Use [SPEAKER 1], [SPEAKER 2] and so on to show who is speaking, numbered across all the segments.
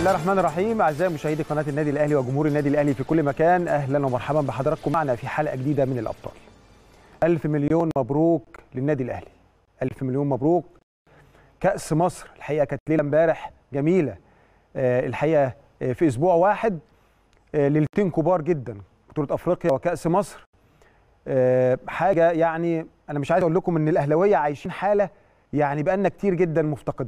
[SPEAKER 1] الله الرحمن الرحيم اعزائي مشاهدي قناه النادي الاهلي وجمهور النادي الاهلي في كل مكان اهلا ومرحبا بحضراتكم معنا في حلقه جديده من الابطال ألف مليون مبروك للنادي الاهلي ألف مليون مبروك كاس مصر الحقيقه كانت ليله امبارح جميله آه، الحقيقه آه، في اسبوع واحد آه، ليلتين كبار جدا بطوله افريقيا وكاس مصر آه، حاجه يعني انا مش عايز اقول لكم ان الاهلاويه عايشين حاله يعني بقالنا كتير جدا مفتقدينها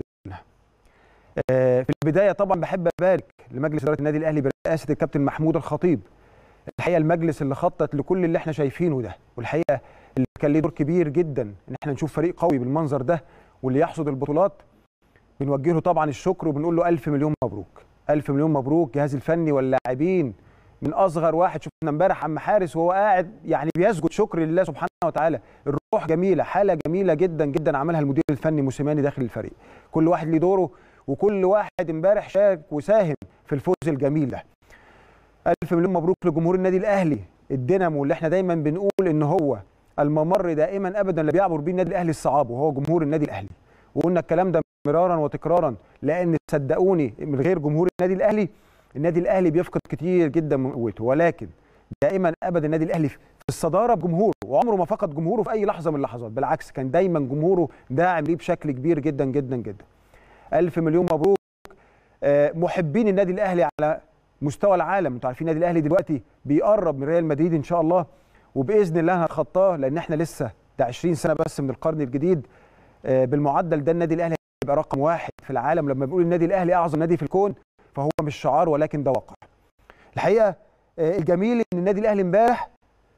[SPEAKER 1] آه، في البدايه طبعا بحب ابارك لمجلس اداره النادي الاهلي برئاسه الكابتن محمود الخطيب الحقيقه المجلس اللي خطط لكل اللي احنا شايفينه ده والحقيقه اللي كان ليه دور كبير جدا ان احنا نشوف فريق قوي بالمنظر ده واللي يحصد البطولات بنوجه له طبعا الشكر وبنقول له ألف مليون مبروك ألف مليون مبروك الجهاز الفني واللاعبين من اصغر واحد شفنا امبارح عم حارس وهو قاعد يعني بيسجد شكر لله سبحانه وتعالى الروح جميله حاله جميله جدا جدا عملها المدير الفني موسيماني داخل الفريق كل واحد ليه دوره وكل واحد امبارح شارك وساهم في الفوز الجميل ده ألف مليون مبروك لجمهور النادي الاهلي الدينامو اللي احنا دايما بنقول ان هو الممر دائما ابدا اللي بيعبر بيه النادي الاهلي الصعاب وهو جمهور النادي الاهلي وقلنا الكلام ده مرارا وتكرارا لان صدقوني من غير جمهور النادي الاهلي النادي الاهلي بيفقد كتير جدا من قوته ولكن دائما ابدا النادي الاهلي في الصداره بجمهوره وعمره ما فقد جمهوره في اي لحظه من اللحظات بالعكس كان دايما جمهوره داعم ليه بشكل كبير جدا جدا جدا ألف مليون مبروك آه، محبين النادي الاهلي على مستوى العالم انتوا عارفين النادي الاهلي دلوقتي بيقرب من ريال مدريد ان شاء الله وباذن الله هنتخطاه لان احنا لسه ده 20 سنه بس من القرن الجديد آه، بالمعدل ده النادي الاهلي هيبقى رقم واحد في العالم لما بنقول النادي الاهلي اعظم نادي في الكون فهو مش شعار ولكن ده واقع الحقيقه آه، الجميل ان النادي الاهلي امبارح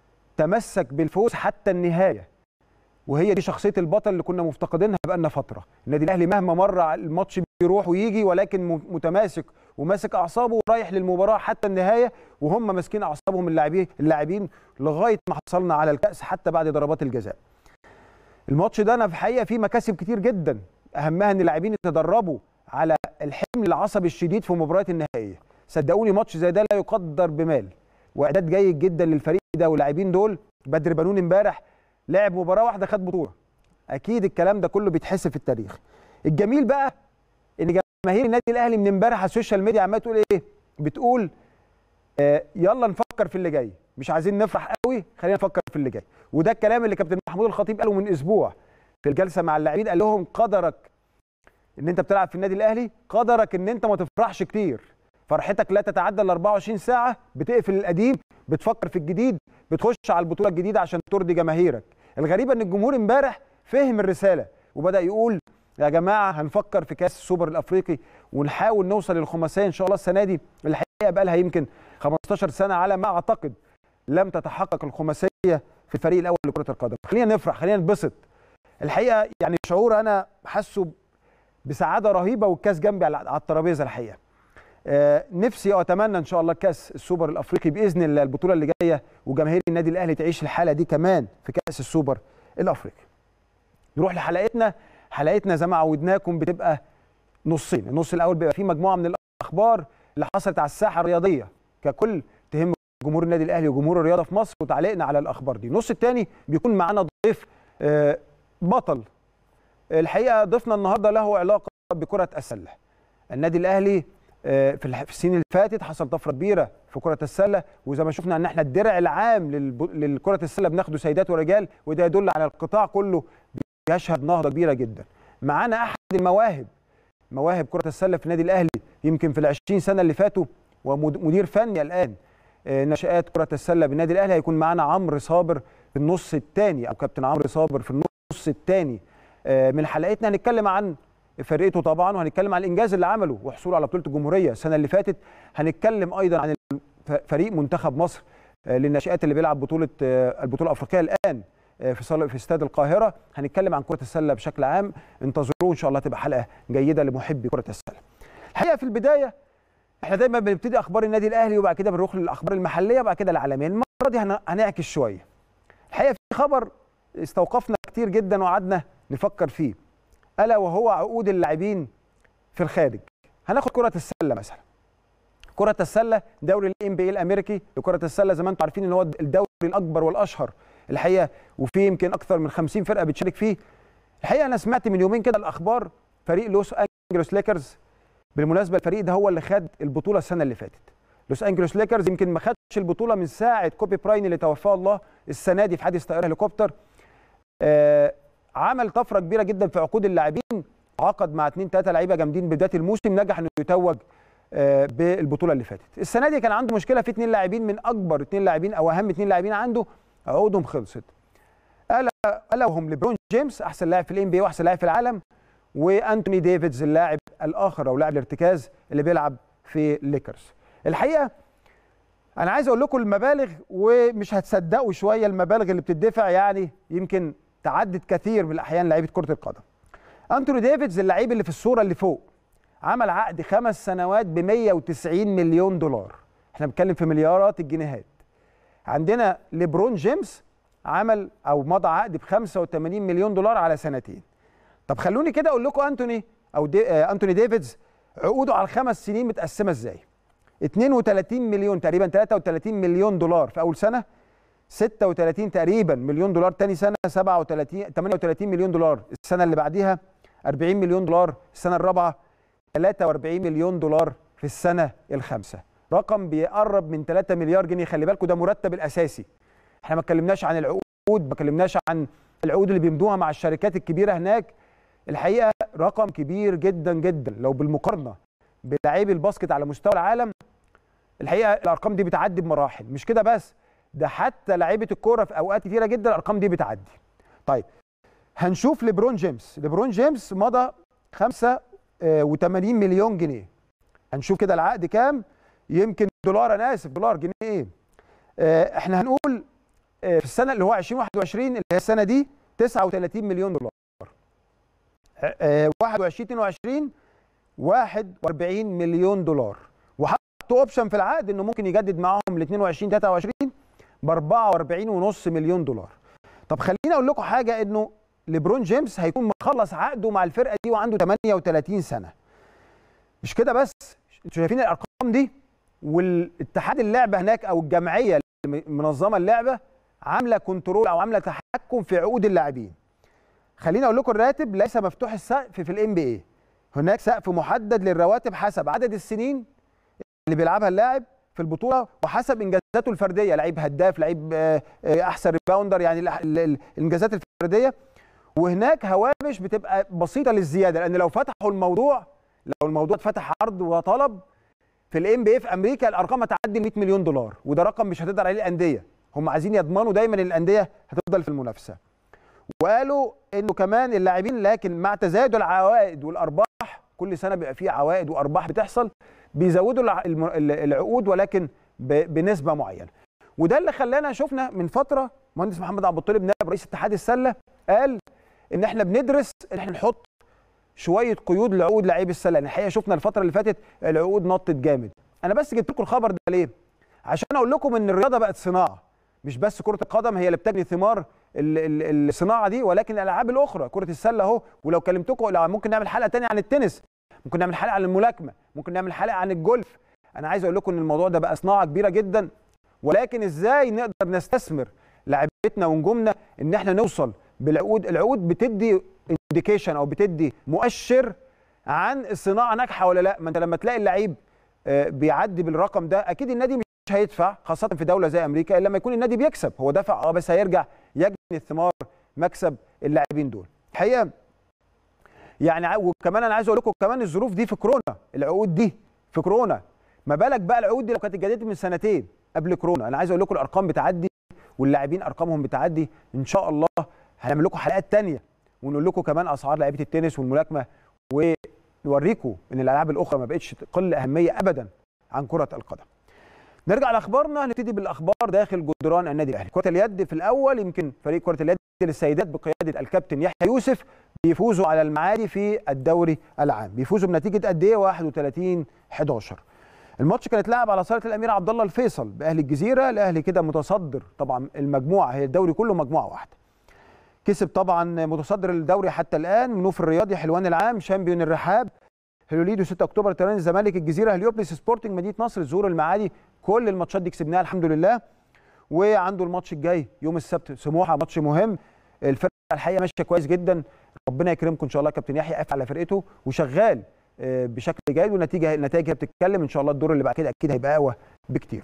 [SPEAKER 1] تمسك بالفوز حتى النهايه وهي دي شخصيه البطل اللي كنا مفتقدينها بقالنا فتره النادي الاهلي مهما مر الماتش بيروح ويجي ولكن م- متماسك وماسك اعصابه ورايح للمباراه حتى النهايه وهم ماسكين اعصابهم اللاعبين اللاعبين لغايه ما حصلنا على الكاس حتى بعد ضربات الجزاء الماتش ده انا في الحقيقه فيه مكاسب كتير جدا اهمها ان اللاعبين يتدربوا على الحمل العصبي الشديد في المباريات النهائيه صدقوني ماتش زي ده لا يقدر بمال واعداد جيد جدا للفريق ده واللاعبين دول بدر بنون امبارح لعب مباراه واحده خد بطوله اكيد الكلام ده كله بيتحسب في التاريخ الجميل بقى ان جماهير النادي الاهلي من امبارح على السوشيال ميديا عماله تقول ايه بتقول آه يلا نفكر في اللي جاي مش عايزين نفرح قوي خلينا نفكر في اللي جاي وده الكلام اللي كابتن محمود الخطيب قاله من اسبوع في الجلسه مع اللاعبين قال لهم قدرك ان انت بتلعب في النادي الاهلي قدرك ان انت ما تفرحش كتير فرحتك لا تتعدى ال 24 ساعه بتقفل القديم بتفكر في الجديد بتخش على البطوله الجديده عشان ترضي جماهيرك الغريبه ان الجمهور امبارح فهم الرساله وبدا يقول يا جماعه هنفكر في كاس السوبر الافريقي ونحاول نوصل للخماسيه ان شاء الله السنه دي الحقيقه بقى لها يمكن 15 سنه على ما اعتقد لم تتحقق الخماسيه في الفريق الاول لكره القدم خلينا نفرح خلينا نبسط الحقيقه يعني شعور انا حاسه بسعاده رهيبه والكاس جنبي على على الترابيزه الحقيقه آه، نفسي واتمنى ان شاء الله كاس السوبر الافريقي باذن الله البطوله اللي جايه وجماهير النادي الاهلي تعيش الحاله دي كمان في كاس السوبر الافريقي نروح لحلقتنا حلقتنا زي ما عودناكم بتبقى نصين النص الاول بيبقى فيه مجموعه من الاخبار اللي حصلت على الساحه الرياضيه ككل تهم جمهور النادي الاهلي وجمهور الرياضه في مصر وتعليقنا على الاخبار دي النص الثاني بيكون معانا ضيف آه، بطل الحقيقه ضيفنا النهارده له علاقه بكره السله النادي الاهلي آه، في الح- في السنين اللي فاتت حصل طفره كبيره في كره السله وزي ما شفنا ان احنا الدرع العام للب- للكره السله بناخده سيدات ورجال وده يدل على القطاع كله بيشهد نهضه كبيره جدا معانا احد المواهب مواهب كره السله في النادي الاهلي يمكن في ال 20 سنه اللي فاتوا ومدير فني الان آه، نشآت كره السله بالنادي الاهلي هيكون معانا عمرو صابر في النص الثاني او كابتن عمرو صابر في النص الثاني من حلقتنا هنتكلم عن فرقته طبعا وهنتكلم عن الانجاز اللي عمله وحصوله على بطوله الجمهوريه السنه اللي فاتت هنتكلم ايضا عن الف- فريق منتخب مصر آه، للناشئات اللي بيلعب بطوله آه، البطوله الافريقيه الان آه، في صال- في استاد القاهره هنتكلم عن كره السله بشكل عام انتظروه ان شاء الله تبقى حلقه جيده لمحبي كره السله الحقيقه في البدايه احنا دايما بنبتدي اخبار النادي الاهلي وبعد كده بنروح للاخبار المحليه وبعد كده العالميه المره دي هن- هنعكس شويه الحقيقه في خبر استوقفنا كتير جدا وقعدنا نفكر فيه الا وهو عقود اللاعبين في الخارج هناخد كره السله مثلا كره السله دوري الام بي الامريكي لكره السله زي ما انتم عارفين ان هو الدوري الاكبر والاشهر الحقيقه وفي يمكن اكثر من 50 فرقه بتشارك فيه الحقيقه انا سمعت من يومين كده الاخبار فريق لوس انجلوس ليكرز بالمناسبه الفريق ده هو اللي خد البطوله السنه اللي فاتت لوس انجلوس ليكرز يمكن ما خدش البطوله من ساعه كوبي براين اللي توفاه الله السنه دي في حادث طياره هليكوبتر آه عمل طفره كبيره جدا في عقود اللاعبين عقد مع اثنين ثلاثه لعيبه جامدين بدايه الموسم نجح انه يتوج آه بالبطوله اللي فاتت السنه دي كان عنده مشكله في اثنين لاعبين من اكبر اثنين لاعبين او اهم اثنين لاعبين عنده عقودهم خلصت الا الا وهم ليبرون جيمس احسن لاعب في الام بي واحسن لاعب في العالم وانتوني ديفيدز اللاعب الاخر او لاعب الارتكاز اللي بيلعب في ليكرز الحقيقه انا عايز اقول لكم المبالغ ومش هتصدقوا شويه المبالغ اللي بتدفع يعني يمكن تعدت كثير من الاحيان لعيبه كره القدم انتوني ديفيدز اللعيب اللي في الصوره اللي فوق عمل عقد خمس سنوات ب 190 مليون دولار احنا بنتكلم في مليارات الجنيهات عندنا ليبرون جيمس عمل او مضى عقد ب 85 مليون دولار على سنتين طب خلوني كده اقول لكم انتوني او دي آه انتوني ديفيدز عقوده على الخمس سنين متقسمه ازاي 32 مليون تقريبا 33 مليون دولار في اول سنه 36 تقريبا مليون دولار تاني سنه 37 38 مليون دولار السنه اللي بعديها 40 مليون دولار السنه الرابعه 43 مليون دولار في السنه الخامسه رقم بيقرب من 3 مليار جنيه خلي بالكم ده مرتب الاساسي احنا ما اتكلمناش عن العقود ما اتكلمناش عن العقود اللي بيمدوها مع الشركات الكبيره هناك الحقيقه رقم كبير جدا جدا لو بالمقارنه بلاعبي الباسكت على مستوى العالم الحقيقه الارقام دي بتعدي بمراحل مش كده بس ده حتى لعيبه الكوره في اوقات كتيره جدا الارقام دي بتعدي طيب هنشوف ليبرون جيمس ليبرون جيمس مضى 85 مليون جنيه هنشوف كده العقد كام يمكن دولار انا اسف دولار جنيه ايه آه احنا هنقول آه في السنه اللي هو 2021 اللي هي السنه دي 39 مليون دولار آه 21 22 41 مليون دولار وحطوا اوبشن في العقد انه ممكن يجدد معاهم ل 22 23 ب 44.5 مليون دولار طب خليني اقول لكم حاجه انه ليبرون جيمس هيكون مخلص عقده مع الفرقه دي وعنده 38 سنه مش كده بس انتوا شايفين الارقام دي والاتحاد اللعبه هناك او الجمعيه اللي منظمه اللعبه عامله كنترول او عامله تحكم في عقود اللاعبين خليني اقول لكم الراتب ليس مفتوح السقف في الام بي اي هناك سقف محدد للرواتب حسب عدد السنين اللي بيلعبها اللاعب في البطوله وحسب انجازاته الفرديه لعيب هداف لعيب احسن ريباوندر يعني الانجازات الفرديه وهناك هوامش بتبقى بسيطه للزياده لان لو فتحوا الموضوع لو الموضوع اتفتح عرض وطلب في الام بي في امريكا الارقام هتعدي 100 مليون دولار وده رقم مش هتقدر عليه الانديه هم عايزين يضمنوا دايما ان الانديه هتفضل في المنافسه وقالوا انه كمان اللاعبين لكن مع تزايد العوائد والارباح كل سنه بيبقى فيه عوائد وارباح بتحصل بيزودوا العقود ولكن بنسبه معينه وده اللي خلانا شفنا من فتره مهندس محمد عبد الطالب نائب رئيس اتحاد السله قال ان احنا بندرس ان احنا نحط شويه قيود لعقود لعيب السله يعني الحقيقه شفنا الفتره اللي فاتت العقود نطت جامد انا بس جبت لكم الخبر ده ليه عشان اقول لكم ان الرياضه بقت صناعه مش بس كره القدم هي اللي بتجني ثمار الصناعه دي ولكن الالعاب الاخرى كره السله اهو ولو كلمتكم لو ممكن نعمل حلقه ثانيه عن التنس ممكن نعمل حلقه عن الملاكمه ممكن نعمل حلقه عن الجولف انا عايز اقول لكم ان الموضوع ده بقى صناعه كبيره جدا ولكن ازاي نقدر نستثمر لاعبتنا ونجومنا ان احنا نوصل بالعقود العقود بتدي انديكيشن او بتدي مؤشر عن الصناعه ناجحه ولا لا ما انت لما تلاقي اللعيب بيعدي بالرقم ده اكيد النادي مش هيدفع خاصه في دوله زي امريكا الا لما يكون النادي بيكسب هو دفع اه بس هيرجع يجني الثمار مكسب اللاعبين دول الحقيقه يعني وكمان انا عايز اقول لكم كمان الظروف دي في كورونا العقود دي في كورونا ما بالك بقى العقود دي لو كانت اتجددت من سنتين قبل كورونا انا عايز اقول لكم الارقام بتعدي واللاعبين ارقامهم بتعدي ان شاء الله هنعمل لكم حلقات تانية ونقول لكم كمان اسعار لعيبه التنس والملاكمه ونوريكم ان الالعاب الاخرى ما بقتش تقل اهميه ابدا عن كره القدم نرجع لاخبارنا نبتدي بالاخبار داخل جدران النادي الاهلي كره اليد في الاول يمكن فريق كره اليد للسيدات بقياده الكابتن يحيى يوسف بيفوزوا على المعادي في الدوري العام بيفوزوا بنتيجه قد ايه 31 11 الماتش كان اتلعب على صاله الامير عبد الله الفيصل باهلي الجزيره الاهلي كده متصدر طبعا المجموعه هي الدوري كله مجموعه واحده كسب طبعا متصدر الدوري حتى الان منوف الرياضي حلوان العام شامبيون الرحاب هلوليدو 6 اكتوبر تيران الزمالك الجزيره هليوبلس سبورتنج مدينه نصر الزهور المعادي كل الماتشات دي كسبناها الحمد لله وعنده الماتش الجاي يوم السبت سموحه ماتش مهم الفرقه الحقيقه ماشيه كويس جدا ربنا يكرمكم ان شاء الله كابتن يحيى قاف على فرقته وشغال بشكل جيد والنتيجه النتائج هي بتتكلم ان شاء الله الدور اللي بعد كده اكيد هيبقى اقوى بكتير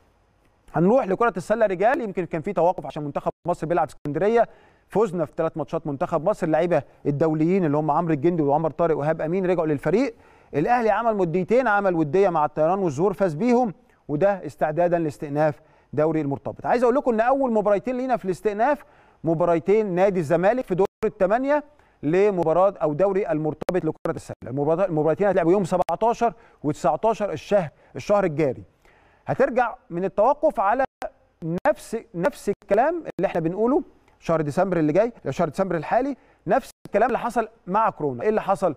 [SPEAKER 1] هنروح لكره السله رجال يمكن كان في توقف عشان منتخب مصر بيلعب اسكندريه فزنا في ثلاث ماتشات منتخب مصر اللعيبه الدوليين اللي هم عمرو الجندي وعمر طارق وهاب امين رجعوا للفريق الاهلي عمل مديتين عمل وديه مع الطيران والزهور فاز بيهم وده استعدادا لاستئناف دوري المرتبط عايز اقول لكم ان اول مباراتين لينا في الاستئناف مباراتين نادي الزمالك في دور الثمانيه لمباراه او دوري المرتبط لكره السله المباراتين هتلعبوا يوم 17 و19 الشهر الشهر الجاري هترجع من التوقف على نفس نفس الكلام اللي احنا بنقوله شهر ديسمبر اللي جاي شهر ديسمبر الحالي نفس الكلام اللي حصل مع كورونا ايه اللي حصل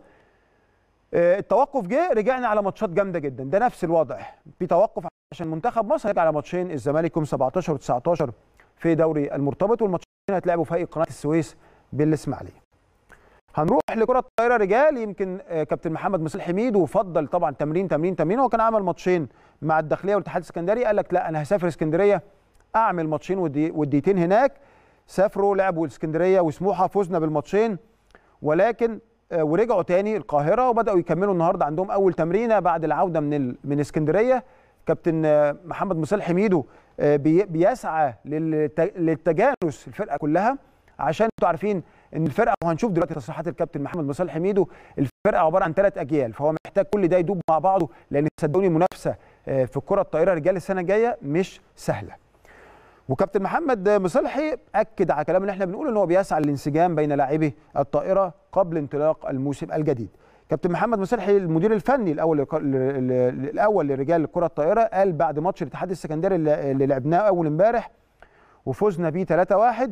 [SPEAKER 1] اه التوقف جه رجعنا على ماتشات جامده جدا ده نفس الوضع في توقف عشان منتخب مصر هيرجع على ماتشين الزمالك يوم 17 و19 في دوري المرتبط والماتشين هيتلعبوا في هيئه قناه السويس بالاسماعيليه هنروح لكره الطايره رجال يمكن كابتن محمد مصلح حميد وفضل طبعا تمرين تمرين تمرين هو كان عمل ماتشين مع الداخليه والاتحاد السكندري قال لك لا انا هسافر اسكندريه اعمل ماتشين وديتين هناك سافروا لعبوا الاسكندريه وسموحه فزنا بالماتشين ولكن ورجعوا تاني القاهره وبداوا يكملوا النهارده عندهم اول تمرينه بعد العوده من من اسكندريه كابتن محمد مصلح حميدو بيسعى للتجانس الفرقه كلها عشان انتوا عارفين ان الفرقه وهنشوف دلوقتي تصريحات الكابتن محمد مصالح حميدو الفرقه عباره عن ثلاث اجيال فهو محتاج كل ده يدوب مع بعضه لان صدقوني المنافسه في الكره الطائره رجال السنه الجايه مش سهله وكابتن محمد مصلحي اكد على الكلام اللي احنا بنقوله ان هو بيسعى للانسجام بين لاعبي الطائره قبل انطلاق الموسم الجديد كابتن محمد مصلحي المدير الفني الاول الاول لرجال الكره الطائره قال بعد ماتش الاتحاد السكندري اللي لعبناه اول امبارح وفزنا بيه 3-1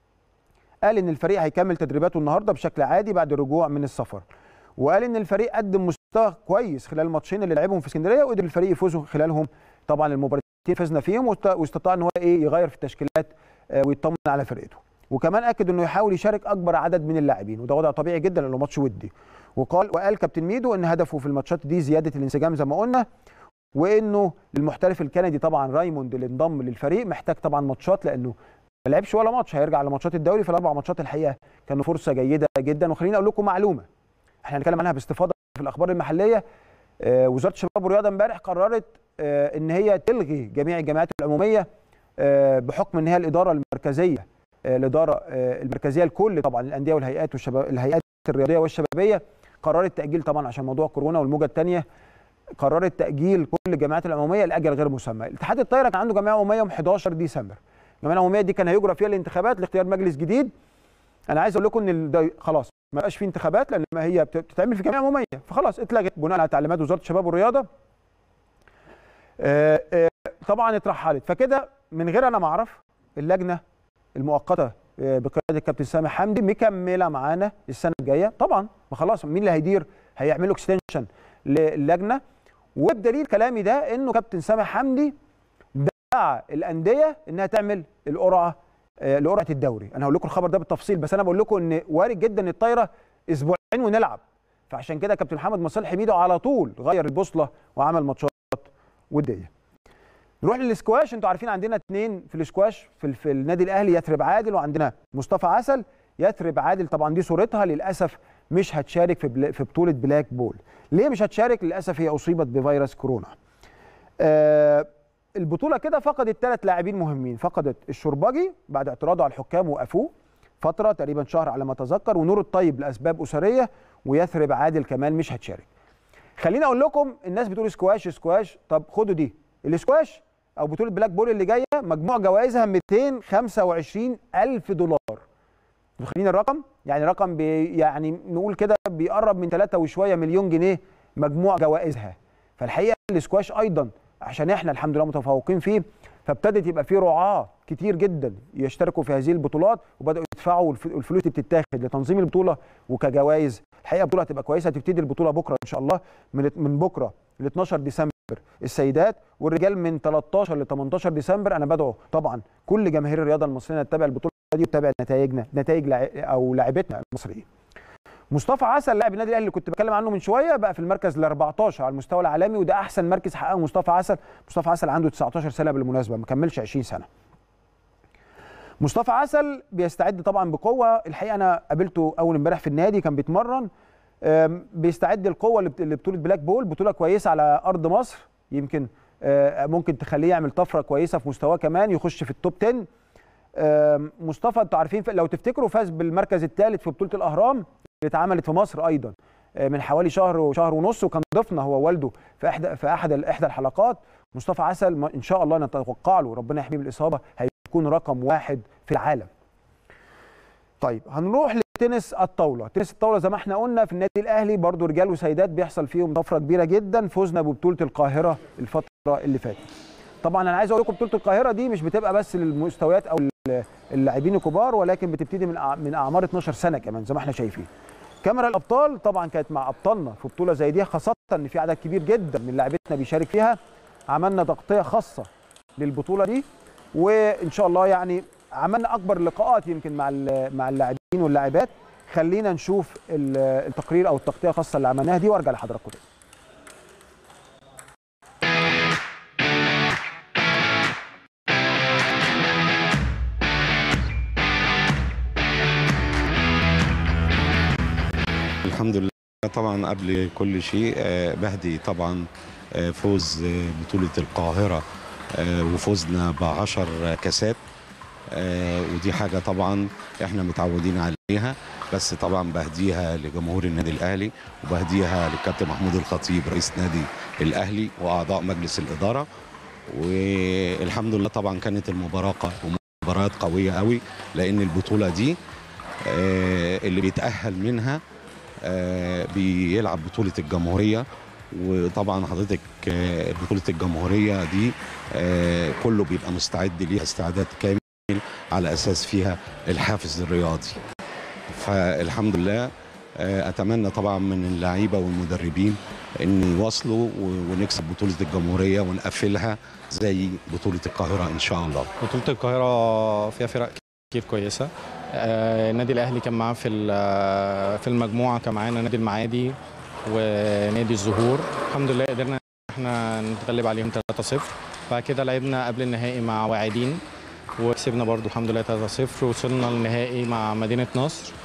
[SPEAKER 1] قال ان الفريق هيكمل تدريباته النهارده بشكل عادي بعد الرجوع من السفر وقال ان الفريق قدم مستوى كويس خلال الماتشين اللي لعبهم في اسكندريه وقدر الفريق يفوزوا خلالهم طبعا المباراتين فزنا فيهم واستطاع ان هو ايه يغير في التشكيلات ويطمن على فرقته وكمان اكد انه يحاول يشارك اكبر عدد من اللاعبين وده وضع طبيعي جدا لانه ماتش ودي وقال وقال كابتن ميدو ان هدفه في الماتشات دي زياده الانسجام زي ما قلنا وانه المحترف الكندي طبعا رايموند اللي انضم للفريق محتاج طبعا ماتشات لانه ما لعبش ولا ماتش هيرجع لماتشات الدوري فالاربع ماتشات الحقيقه كانوا فرصه جيده جدا وخليني اقول لكم معلومه احنا هنتكلم عنها باستفاضه في الاخبار المحليه آه وزاره الشباب والرياضه امبارح قررت آه ان هي تلغي جميع الجمعيات العموميه آه بحكم ان هي الاداره المركزيه الاداره المركزيه لكل طبعا الانديه والهيئات والشباب الهيئات الرياضيه والشبابيه قررت تاجيل طبعا عشان موضوع كورونا والموجه الثانيه قررت تاجيل كل الجمعيات العموميه لاجل غير مسمى الاتحاد الطايره كان عنده جمعيه عموميه يوم 11 ديسمبر الجمعيه العموميه دي كان هيجرى فيها الانتخابات لاختيار مجلس جديد انا عايز اقول لكم ان ده خلاص ما بقاش في انتخابات لان ما هي بتتعمل في جمعيه عموميه فخلاص اتلغت بناء على تعليمات وزاره الشباب والرياضه آآ آآ طبعا اترحلت فكده من غير انا ما اعرف اللجنه المؤقته بقياده الكابتن سامح حمدي مكمله معانا السنه الجايه طبعا ما خلاص مين اللي هيدير هيعملوا اكستنشن للجنه وبدليل كلامي ده انه كابتن سامح حمدي دعا الانديه انها تعمل القرعه لقرعه الدوري انا هقول لكم الخبر ده بالتفصيل بس انا بقول لكم ان وارد جدا الطايره اسبوعين ونلعب فعشان كده كابتن محمد مصالح حميدو على طول غير البوصله وعمل ماتشات وديه نروح للسكواش انتوا عارفين عندنا اثنين في السكواش في, في النادي الاهلي يثرب عادل وعندنا مصطفى عسل يثرب عادل طبعا دي صورتها للاسف مش هتشارك في بلا في بطوله بلاك بول ليه مش هتشارك للاسف هي اصيبت بفيروس كورونا آه البطوله كده فقدت ثلاث لاعبين مهمين فقدت الشربجي بعد اعتراضه على الحكام وقفوه فتره تقريبا شهر على ما اتذكر ونور الطيب لاسباب اسريه ويثرب عادل كمان مش هتشارك خليني اقول لكم الناس بتقول سكواش سكواش طب خدوا دي السكواش او بطوله بلاك بول اللي جايه مجموع جوائزها 225 الف دولار متخيلين الرقم يعني رقم بي يعني نقول كده بيقرب من 3 وشويه مليون جنيه مجموع جوائزها فالحقيقه السكواش ايضا عشان احنا الحمد لله متفوقين فيه فابتدت يبقى في رعاه كتير جدا يشتركوا في هذه البطولات وبداوا يدفعوا الفلوس اللي بتتاخد لتنظيم البطوله وكجوائز الحقيقه البطوله هتبقى كويسه هتبتدي البطوله بكره ان شاء الله من من بكره ل 12 ديسمبر السيدات والرجال من 13 ل 18 ديسمبر انا بدعو طبعا كل جماهير الرياضه المصريه تتابع البطوله دي وتتابع نتائجنا نتائج لع... او لاعبتنا المصريين مصطفى عسل لاعب النادي الاهلي اللي كنت بتكلم عنه من شويه بقى في المركز ال 14 على المستوى العالمي وده احسن مركز حققه مصطفى عسل مصطفى عسل عنده 19 سنه بالمناسبه ما كملش 20 سنه مصطفى عسل بيستعد طبعا بقوه الحقيقه انا قابلته اول امبارح في النادي كان بيتمرن آم، بيستعد القوه لبط- لبطوله بلاك بول بطوله كويسه على ارض مصر يمكن آه، ممكن تخليه يعمل طفره كويسه في مستواه كمان يخش في التوب 10 آم، مصطفى انتوا عارفين لو تفتكروا فاز بالمركز الثالث في بطوله الاهرام اللي اتعملت في مصر ايضا آه، من حوالي شهر وشهر ونص وكان ضيفنا هو والده في احدى في احد احدى الحلقات مصطفى عسل ما- ان شاء الله نتوقع له ربنا يحميه من الاصابه هيكون رقم واحد في العالم طيب هنروح لتنس الطاوله تنس الطاوله زي ما احنا قلنا في النادي الاهلي برضو رجال وسيدات بيحصل فيهم طفره كبيره جدا فوزنا ببطوله القاهره الفتره اللي فاتت طبعا انا عايز اقول لكم بطوله القاهره دي مش بتبقى بس للمستويات او ال- اللاعبين الكبار ولكن بتبتدي من أع- من اعمار 12 سنه كمان زي ما احنا شايفين كاميرا الابطال طبعا كانت مع ابطالنا في بطوله زي دي خاصه ان في عدد كبير جدا من لاعبتنا بيشارك فيها عملنا تغطيه خاصه للبطوله دي وان شاء الله يعني عملنا اكبر اللقاءات يمكن مع ال- مع اللاعبين واللاعبات خلينا نشوف ال- التقرير او التغطيه الخاصه اللي عملناها دي وارجع لحضراتكم تاني
[SPEAKER 2] الحمد لله طبعا قبل كل شيء آه، بهدي طبعا آه، فوز آه، بطولة القاهرة آه، وفوزنا بعشر كاسات آه، ودي حاجة طبعا احنا متعودين عليها بس طبعا بهديها لجمهور النادي الأهلي وبهديها للكابتن محمود الخطيب رئيس نادي الأهلي وأعضاء مجلس الإدارة والحمد لله طبعا كانت المباراة مباريات قوية قوي لأن البطولة دي آه، اللي بيتأهل منها آه، بيلعب بطولة الجمهورية وطبعا حضرتك آه، بطولة الجمهورية دي آه، كله بيبقى مستعد ليها استعداد كامل على أساس فيها الحافز الرياضي فالحمد لله آه، أتمنى طبعا من اللعيبة والمدربين أن يواصلوا و- ونكسب بطولة الجمهورية ونقفلها زي بطولة القاهرة إن شاء الله
[SPEAKER 3] بطولة القاهرة فيها فرق كتير كويسة آه، النادي الأهلي كان معاه في ال- في المجموعة كان معانا نادي المعادي ونادي الزهور الحمد لله قدرنا إن احنا نتغلب عليهم 3-0 بعد كده لعبنا قبل النهائي مع واعدين وكسبنا برضو الحمد لله 3-0 وصلنا للنهائي مع مدينة نصر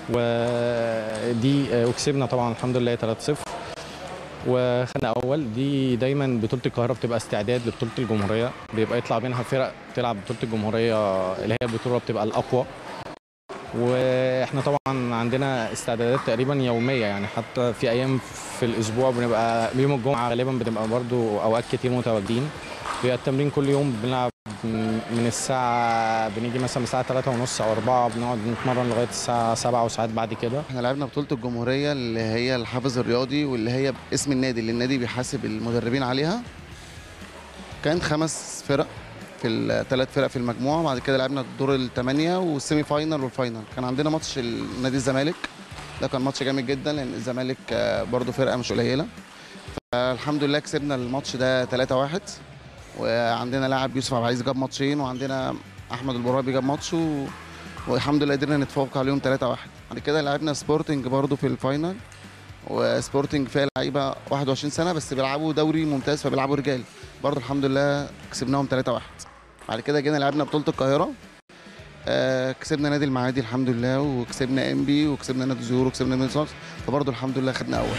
[SPEAKER 3] ودي آه، وكسبنا طبعا الحمد لله 3-0 وخدنا اول دي دايما بطوله القاهره بتبقى استعداد لبطوله الجمهوريه بيبقى يطلع منها فرق تلعب بطوله الجمهوريه اللي هي البطوله بتبقى الاقوى واحنا طبعا عندنا استعدادات تقريبا يوميه يعني حتى في ايام في الاسبوع بنبقى يوم الجمعه غالبا بنبقى برضو اوقات كتير متواجدين بيبقى التمرين كل يوم بنلعب من الساعه بنيجي مثلا من الساعه 3 ونص او 4 بنقعد نتمرن لغايه الساعه 7 وساعات بعد كده
[SPEAKER 4] احنا لعبنا بطولة الجمهورية اللي هي الحافز الرياضي واللي هي اسم النادي اللي النادي بيحاسب المدربين عليها كان خمس فرق في الثلاث فرق في المجموعة بعد كده لعبنا الدور الثمانية والسيمي فاينل والفاينل كان عندنا ماتش ال- نادي الزمالك ده كان ماتش جامد جدا لأن الزمالك آه، برضو فرقة مش قليلة فالحمد لله كسبنا الماتش ده 3-1 وعندنا لاعب يوسف عبد العزيز جاب ماتشين وعندنا احمد البرابي جاب ماتش و... والحمد لله قدرنا نتفوق عليهم 3-1 بعد كده لعبنا سبورتنج برضو في الفاينل وسبورتنج فيها لعيبه 21 سنه بس بيلعبوا دوري ممتاز فبيلعبوا رجال برضو الحمد لله كسبناهم 3-1 بعد كده جينا لعبنا بطوله القاهره آه كسبنا نادي المعادي الحمد لله وكسبنا ام بي وكسبنا نادي الزهور وكسبنا نادي صاص فبرضو الحمد لله خدنا اول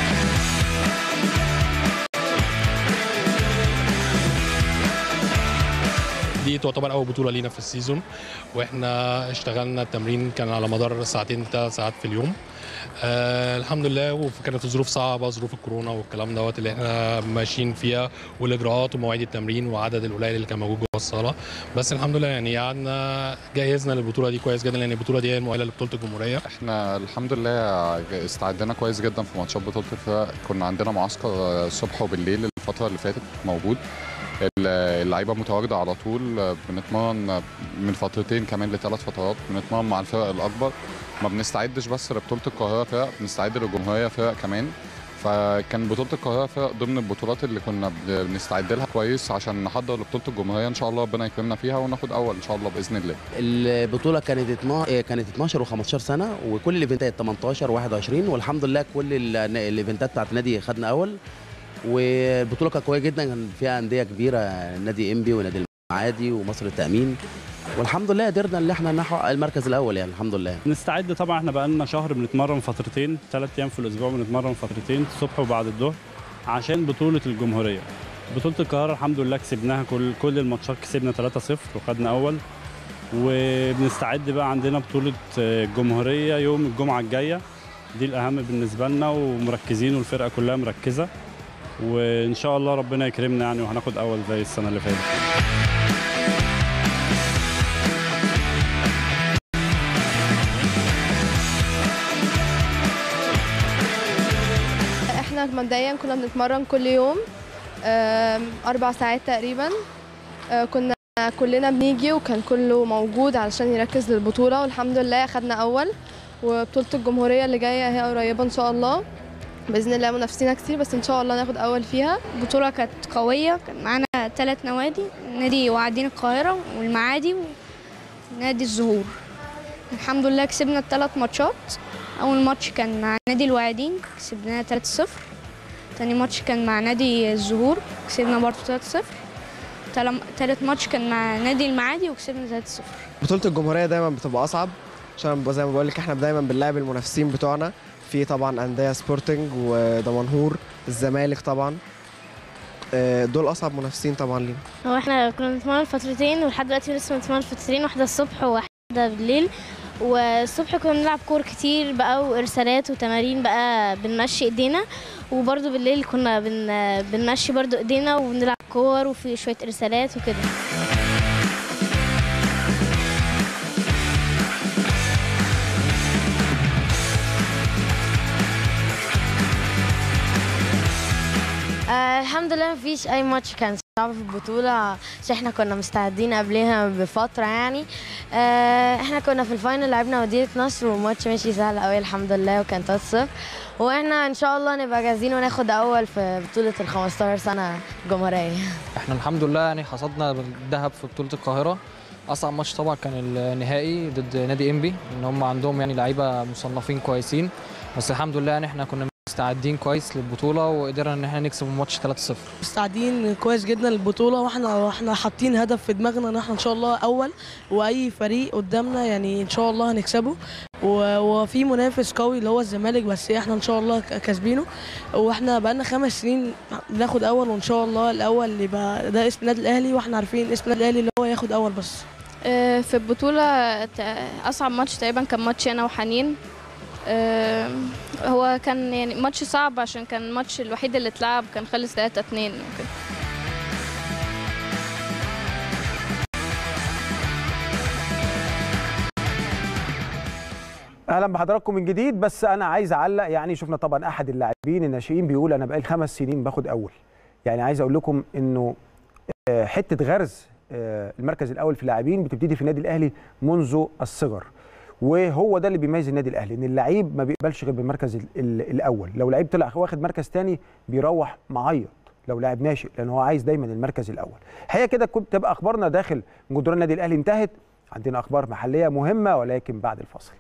[SPEAKER 5] دي تعتبر اول بطوله لينا في السيزون واحنا اشتغلنا التمرين كان على مدار ساعتين ثلاث ساعات في اليوم آه الحمد لله وكانت الظروف صعبه ظروف الكورونا والكلام دوت اللي احنا ماشيين فيها والاجراءات ومواعيد التمرين وعدد القليل اللي كان موجود جوه الصاله بس الحمد لله يعني قعدنا جهزنا للبطوله دي كويس جدا لان البطوله دي هي المؤهله لبطوله الجمهوريه
[SPEAKER 6] احنا الحمد لله استعدنا كويس جدا في ماتشات بطوله الفرق كنا عندنا معسكر الصبح وبالليل الفتره اللي فاتت موجود اللعيبه متواجده على طول بنتمرن من فترتين كمان لثلاث فترات بنتمرن مع الفرق الاكبر ما بنستعدش بس لبطوله القاهره فرق بنستعد للجمهوريه فرق كمان فكان بطوله القاهره فرق ضمن البطولات اللي كنا بنستعد لها كويس عشان نحضر لبطوله الجمهوريه ان شاء الله ربنا يكرمنا فيها وناخد اول ان شاء الله باذن الله
[SPEAKER 7] البطوله كانت اتنا... كانت 12 و15 سنه وكل الايفنتات 18 و21 والحمد لله كل ال- الايفنتات بتاعت النادي خدنا اول والبطوله كانت قويه جدا كان فيها انديه كبيره نادي انبي ونادي المعادي ومصر التامين والحمد لله قدرنا ان احنا نحقق المركز الاول يعني الحمد لله
[SPEAKER 8] نستعد طبعا احنا بقالنا شهر بنتمرن فترتين ثلاث ايام في الاسبوع بنتمرن فترتين الصبح وبعد الظهر عشان بطوله الجمهوريه بطوله القاهره الحمد لله كسبناها كل كل الماتشات كسبنا 3-0 وخدنا اول وبنستعد بقى عندنا بطوله الجمهوريه يوم الجمعه الجايه دي الاهم بالنسبه لنا ومركزين والفرقه كلها مركزه وان شاء الله ربنا يكرمنا يعني وهناخد اول زي السنه اللي فاتت
[SPEAKER 9] احنا مبدئيا كنا بنتمرن كل يوم آم، اربع ساعات تقريبا آه، كنا كلنا بنيجي وكان كله موجود علشان يركز للبطوله والحمد لله خدنا اول وبطوله الجمهوريه اللي جايه هي قريبه ان شاء الله باذن الله منافسينا كتير بس ان شاء الله ناخد اول فيها
[SPEAKER 10] البطولة كانت قوية كان معانا ثلاث نوادي نادي وعدين القاهرة والمعادي ونادي الزهور الحمد لله كسبنا الثلاث ماتشات أول ماتش كان مع نادي الوعدين كسبناه 3-0 تاني ماتش كان مع نادي الزهور كسبنا برضه 3-0 تالم- تالت ماتش كان مع نادي المعادي وكسبنا 3-0
[SPEAKER 11] بطولة الجمهورية دايما بتبقى أصعب عشان زي ما بقول لك احنا دايما بنلاعب المنافسين بتوعنا في طبعا أندية سبورتنج ودمنهور الزمالك طبعا آه، دول أصعب منافسين طبعا لينا
[SPEAKER 10] هو احنا كنا بنتمرن فترتين ولحد دلوقتي لسه بنتمرن فترتين واحدة الصبح وواحدة بالليل والصبح كنا بنلعب كور كتير بقى وارسالات وتمارين بقى بنمشي ايدينا وبرضه بالليل كنا بن بنمشي برضه ايدينا وبنلعب كور وفي شوية ارسالات وكده
[SPEAKER 12] آه الحمد لله مفيش اي ماتش كان صعب في البطولة عشان احنا كنا مستعدين قبلها بفترة يعني آه احنا كنا في الفاينل لعبنا مدينة نصر والماتش ماشي سهل قوي الحمد لله وكان 3 واحنا ان شاء الله نبقى جاهزين وناخد اول في بطولة ال 15 سنة جمهورية
[SPEAKER 13] احنا الحمد لله يعني حصدنا الذهب في بطولة القاهرة أصعب ماتش طبعا كان النهائي ضد نادي إنبي إن هم عندهم يعني لعيبة مصنفين كويسين بس الحمد لله يعني احنا كنا مستعدين كويس للبطولة وقدرنا إن احنا نكسب الماتش 3-0
[SPEAKER 14] مستعدين كويس جدا للبطوله واحنا واحنا حاطين هدف في دماغنا ان احنا ان شاء الله اول واي فريق قدامنا يعني ان شاء الله هنكسبه و- وفي منافس قوي اللي هو الزمالك بس احنا ان شاء الله ك- كاسبينه واحنا بقالنا خمس سنين بناخد اول وان شاء الله الاول يبقى ده اسم النادي الاهلي واحنا عارفين اسم النادي الاهلي اللي هو ياخد اول بس
[SPEAKER 9] آه، في البطولة ت- أصعب ماتش تقريبا كان ماتش أنا وحنين آه، هو كان يعني ماتش صعب عشان كان الماتش الوحيد اللي اتلعب كان خلص 3 2 وكده
[SPEAKER 1] اهلا بحضراتكم من جديد بس انا عايز اعلق يعني شفنا طبعا احد اللاعبين الناشئين بيقول انا بقالي خمس سنين باخد اول يعني عايز اقول لكم انه آه، حته غرز آه، المركز الاول في اللاعبين بتبتدي في النادي الاهلي منذ الصغر وهو ده اللي بيميز النادي الاهلي ان اللعيب ما بيقبلش غير بالمركز ال- ال- الاول لو لعيب طلع واخد مركز تاني بيروح معيط لو لاعب ناشئ لان هو عايز دايما المركز الاول الحقيقه كده كنت تبقى اخبارنا داخل جدران النادي الاهلي انتهت عندنا اخبار محليه مهمه ولكن بعد الفاصل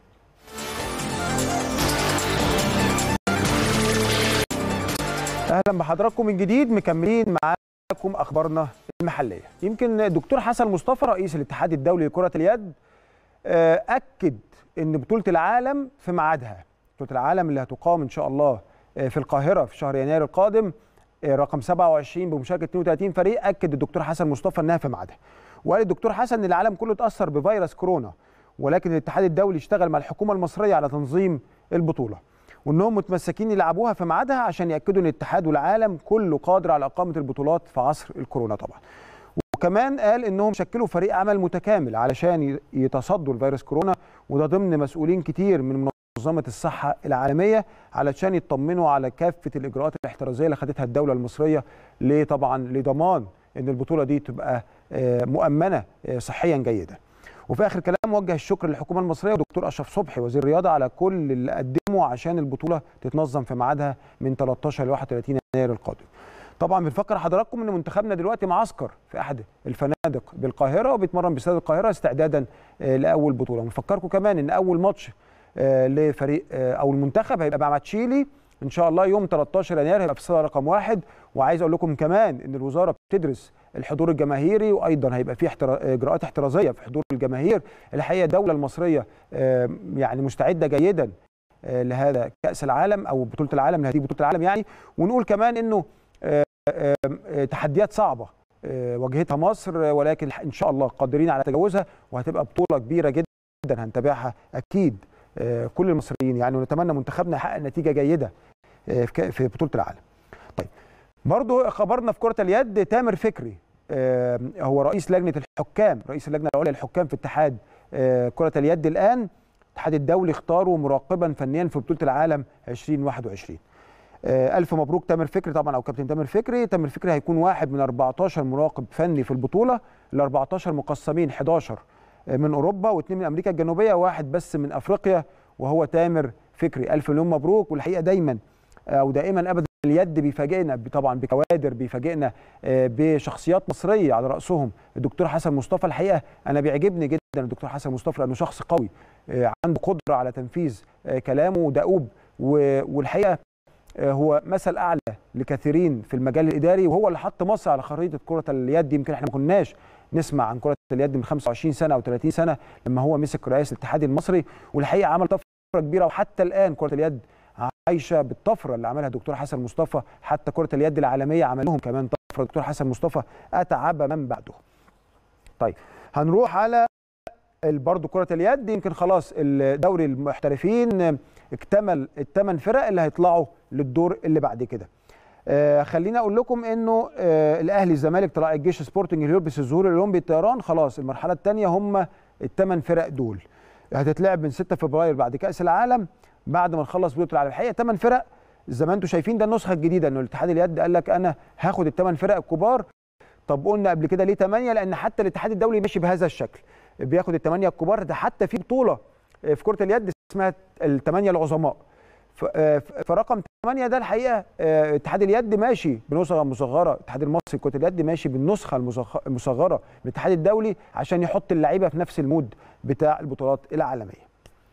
[SPEAKER 1] اهلا بحضراتكم من جديد مكملين معاكم اخبارنا المحليه يمكن الدكتور حسن مصطفى رئيس الاتحاد الدولي لكره اليد آه، اكد ان بطوله العالم في ميعادها بطوله العالم اللي هتقام ان شاء الله آه، في القاهره في شهر يناير القادم آه، رقم 27 بمشاركه 32 فريق اكد الدكتور حسن مصطفى انها في ميعادها وقال الدكتور حسن ان العالم كله اتاثر بفيروس كورونا ولكن الاتحاد الدولي اشتغل مع الحكومه المصريه على تنظيم البطوله وانهم متمسكين يلعبوها في ميعادها عشان ياكدوا ان الاتحاد والعالم كله قادر على اقامه البطولات في عصر الكورونا طبعا وكمان قال انهم شكلوا فريق عمل متكامل علشان ي- يتصدوا لفيروس كورونا وده ضمن مسؤولين كتير من منظمه الصحه العالميه علشان يطمنوا على كافه الاجراءات الاحترازيه اللي خدتها الدوله المصريه ليه طبعا لضمان ان البطوله دي تبقى آه، مؤمنه آه، صحيا جيدا وفي اخر كلام وجه الشكر للحكومه المصريه ودكتور اشرف صبحي وزير الرياضه على كل اللي قدموا عشان البطوله تتنظم في ميعادها من 13 ل 31 يناير القادم. طبعا بنفكر حضراتكم ان منتخبنا دلوقتي معسكر في احد الفنادق بالقاهره وبيتمرن باستاد القاهره استعدادا آه، لاول بطوله. بنفكركم كمان ان اول ماتش آه، لفريق آه، او المنتخب هيبقى مع تشيلي ان شاء الله يوم 13 يناير هيبقى في الصاله رقم واحد وعايز اقول لكم كمان ان الوزاره بتدرس الحضور الجماهيري وايضا هيبقى في احترا... اجراءات احترازيه في حضور الجماهير الحقيقه الدوله المصريه آه، يعني مستعده جيدا آه، لهذا كاس العالم او بطوله العالم لهذه بطوله العالم يعني ونقول كمان انه آه، آه، آه، تحديات صعبه آه، واجهتها مصر آه، ولكن ان شاء الله قادرين على تجاوزها وهتبقى بطوله كبيره جدا هنتابعها اكيد آه، كل المصريين يعني ونتمنى منتخبنا يحقق نتيجه جيده آه، في ك- في بطوله العالم. طيب برضه خبرنا في كره اليد تامر فكري آه، هو رئيس لجنه الحكام رئيس اللجنه العليا للحكام في اتحاد آه، كره اليد الان الاتحاد الدولي اختاره مراقبا فنيا في بطوله العالم 2021 آه، الف مبروك تامر فكري طبعا او كابتن تامر فكري تامر فكري هيكون واحد من 14 مراقب فني في البطوله ال 14 مقسمين 11 من اوروبا واثنين من امريكا الجنوبيه وواحد بس من افريقيا وهو تامر فكري الف مليون مبروك والحقيقه دايما او دائما ابدا اليد بيفاجئنا طبعا بكوادر بيفاجئنا آه، بشخصيات مصريه على راسهم الدكتور حسن مصطفى الحقيقه انا بيعجبني جدا الدكتور حسن مصطفى لانه شخص قوي آه، عنده قدره على تنفيذ آه، كلامه دؤوب و- والحقيقه آه، هو مثل اعلى لكثيرين في المجال الاداري وهو اللي حط مصر على خريطه كره اليد يمكن احنا ما كناش نسمع عن كره اليد من 25 سنه او 30 سنه لما هو مسك رئاسه الاتحاد المصري والحقيقه عمل طفره كبيره وحتى الان كره اليد عايشه بالطفره اللي عملها الدكتور حسن مصطفى حتى كره اليد العالميه عمل لهم كمان طفره الدكتور حسن مصطفى اتعب من بعده. طيب هنروح على ال- برضه كره اليد يمكن خلاص الدوري المحترفين اكتمل الثمان فرق اللي هيطلعوا للدور اللي بعد كده. آه خليني اقول لكم انه آه الاهلي الزمالك طلائع الجيش سبورتنج اليوبس الظهور الاولمبي الطيران خلاص المرحله الثانيه هم الثمان فرق دول هتتلعب من 6 فبراير بعد كاس العالم بعد ما نخلص بطوله العالم الحقيقه ثمان فرق زي ما انتم شايفين ده النسخه الجديده انه الاتحاد اليد قال لك انا هاخد الثمان فرق الكبار طب قلنا قبل كده ليه 8 لان حتى الاتحاد الدولي ماشي بهذا الشكل بياخد الثمانيه الكبار ده حتى في بطوله آه، في كره اليد اسمها الثمانيه العظماء ف- آه، ف- فرقم 8 ده الحقيقه آه، اتحاد اليد ماشي بنسخه مصغره الاتحاد المصري لكره اليد ماشي بالنسخه المصغ- المصغره من الاتحاد الدولي عشان يحط اللعيبه في نفس المود بتاع البطولات العالميه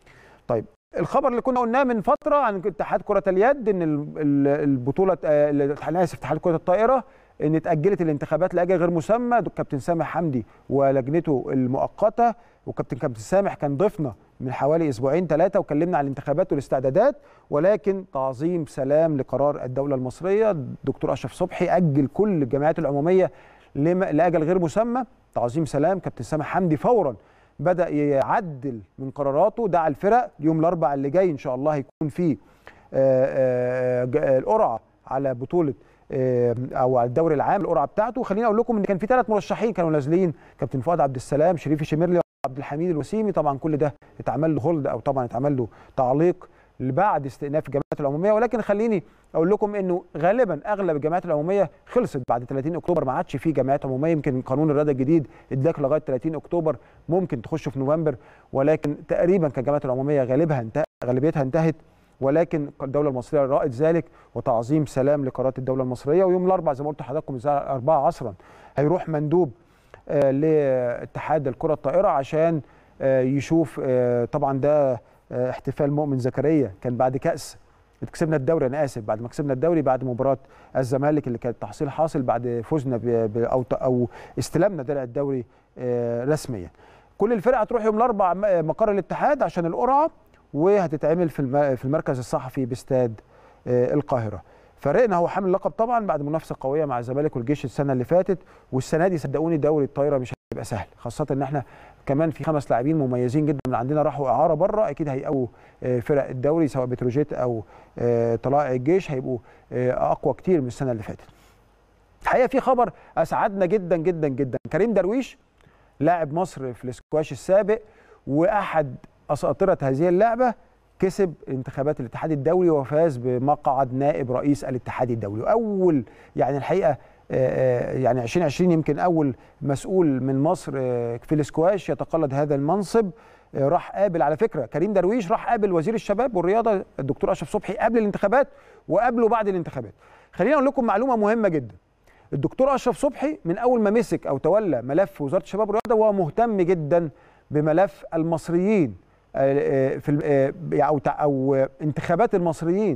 [SPEAKER 1] طيب الخبر اللي كنا قلناه من فتره عن اتحاد كره اليد ان ال- ال- البطوله آه، ال- انا اسف اتحاد كره الطائره ان اتاجلت الانتخابات لاجل غير مسمى دك- كابتن سامح حمدي ولجنته المؤقته وكابتن كابتن سامح كان ضيفنا من حوالي اسبوعين ثلاثه وكلمنا عن الانتخابات والاستعدادات ولكن تعظيم سلام لقرار الدوله المصريه الدكتور اشرف صبحي اجل كل الجمعيات العموميه لم- لاجل غير مسمى تعظيم سلام كابتن سامح حمدي فورا بدا يعدل من قراراته دعا الفرق يوم الاربعاء اللي جاي ان شاء الله هيكون فيه آه، آه، ج- آه، القرعه على بطوله آه، او على الدوري العام القرعه بتاعته خليني اقول لكم ان كان في ثلاث مرشحين كانوا نازلين كابتن فؤاد عبد السلام شريف الشميرلي وعبد الحميد الوسيمي طبعا كل ده اتعمل له هولد او طبعا اتعمل له تعليق بعد استئناف الجمعيات العموميه ولكن خليني اقول لكم انه غالبا اغلب الجمعيات العموميه خلصت بعد 30 اكتوبر ما عادش في جمعيات عموميه يمكن قانون الرياضه الجديد اداك لغايه 30 اكتوبر ممكن تخش في نوفمبر ولكن تقريبا كان الجمعيات العموميه غالبها انتهى غالبيتها انتهت ولكن الدوله المصريه رأت ذلك وتعظيم سلام لقرارات الدوله المصريه ويوم الاربعاء زي ما قلت لحضراتكم الساعه 4 عصرا هيروح مندوب آه، لاتحاد الكره الطائره عشان آه، يشوف آه، طبعا ده آه، احتفال مؤمن زكريا كان بعد كاس كسبنا الدوري انا اسف بعد ما كسبنا الدوري بعد مباراه الزمالك اللي كانت تحصيل حاصل بعد فوزنا ب ب- او او استلمنا درع الدوري آه، رسميا كل الفرق هتروح يوم الاربعاء م- مقر الاتحاد عشان القرعه وهتتعمل في الم- في المركز الصحفي باستاد آه، القاهره فريقنا هو حامل اللقب طبعا بعد منافسه قويه مع الزمالك والجيش السنه اللي فاتت والسنه دي صدقوني دوري الطايره مش هيبقى سهل خاصه ان احنا كمان في خمس لاعبين مميزين جدا من عندنا راحوا اعاره بره اكيد هيقووا آه، فرق الدوري سواء بتروجيت او آه، طلائع الجيش هيبقوا آه، اقوى كتير من السنه اللي فاتت الحقيقه في خبر اسعدنا جدا جدا جدا كريم درويش لاعب مصر في الاسكواش السابق واحد اساطره هذه اللعبه كسب انتخابات الاتحاد الدولي وفاز بمقعد نائب رئيس الاتحاد الدولي واول يعني الحقيقه آه، آه، يعني 2020 يمكن اول مسؤول من مصر آه، في الاسكواش يتقلد هذا المنصب آه، راح قابل على فكره كريم درويش راح قابل وزير الشباب والرياضه الدكتور اشرف صبحي قبل الانتخابات وقابله بعد الانتخابات خليني اقول لكم معلومه مهمه جدا الدكتور اشرف صبحي من اول ما مسك او تولى ملف وزاره الشباب والرياضه وهو مهتم جدا بملف المصريين آه، آه، في ال- آه، او تع- او آه، انتخابات المصريين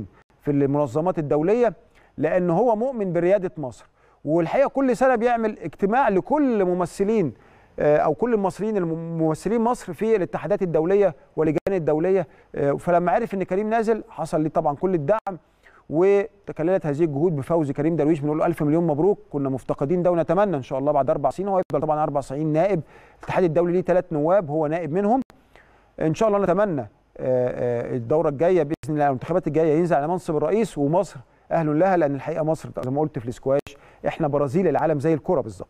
[SPEAKER 1] في المنظمات الدوليه لان هو مؤمن برياده مصر والحقيقه كل سنه بيعمل اجتماع لكل ممثلين آه، او كل المصريين الممثلين مصر في الاتحادات الدوليه واللجان الدوليه آه، فلما عرف ان كريم نازل حصل لي طبعا كل الدعم وتكللت هذه الجهود بفوز كريم درويش بنقول له الف مليون مبروك كنا مفتقدين ده ونتمنى ان شاء الله بعد اربع سنين هو يفضل طبعا اربع سنين نائب الاتحاد الدولي ليه ثلاث نواب هو نائب منهم ان شاء الله نتمنى آه، آه، الدوره الجايه باذن الله الانتخابات الجايه ينزل على منصب الرئيس ومصر اهل لها لان الحقيقه مصر زي ما قلت في الاسكواش احنا برازيل العالم زي الكره بالظبط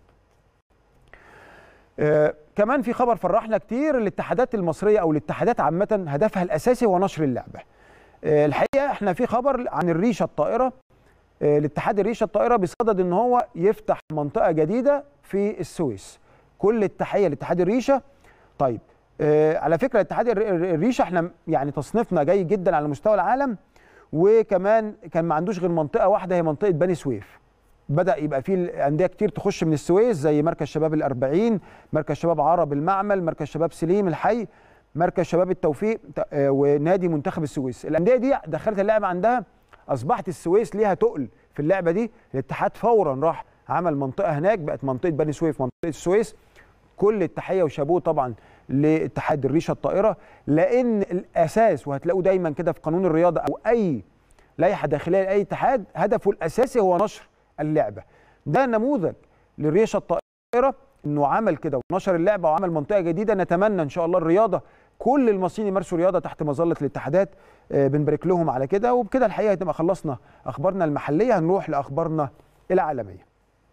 [SPEAKER 1] آه، كمان في خبر فرحنا كتير الاتحادات المصريه او الاتحادات عامه هدفها الاساسي هو نشر اللعبه آه، الحقيقه احنا في خبر عن الريشه الطائره آه، الاتحاد الريشه الطائره بصدد ان هو يفتح منطقه جديده في السويس كل التحيه لاتحاد الريشه طيب آه، على فكره اتحاد الر- الر- الريشه احنا يعني تصنيفنا جيد جدا على مستوى العالم وكمان كان ما عندوش غير منطقه واحده هي منطقه بني سويف بدا يبقى في انديه كتير تخش من السويس زي مركز شباب الأربعين مركز شباب عرب المعمل مركز شباب سليم الحي مركز شباب التوفيق ت- آه، ونادي منتخب السويس الانديه دي دخلت اللعبه عندها اصبحت السويس ليها تقل في اللعبه دي الاتحاد فورا راح عمل منطقه هناك بقت منطقه بني سويف منطقه السويس كل التحيه وشابوه طبعا لاتحاد الريشه الطائره لان الاساس وهتلاقوه دايما كده في قانون الرياضه او اي لائحه داخليه لاي اتحاد هدفه الاساسي هو نشر اللعبه ده نموذج للريشه الطائره انه عمل كده ونشر اللعبه وعمل منطقه جديده نتمنى ان شاء الله الرياضه كل المصريين يمارسوا رياضه تحت مظله الاتحادات آه، بنبارك لهم على كده وبكده الحقيقه هتبقى خلصنا اخبارنا المحليه هنروح لاخبارنا العالميه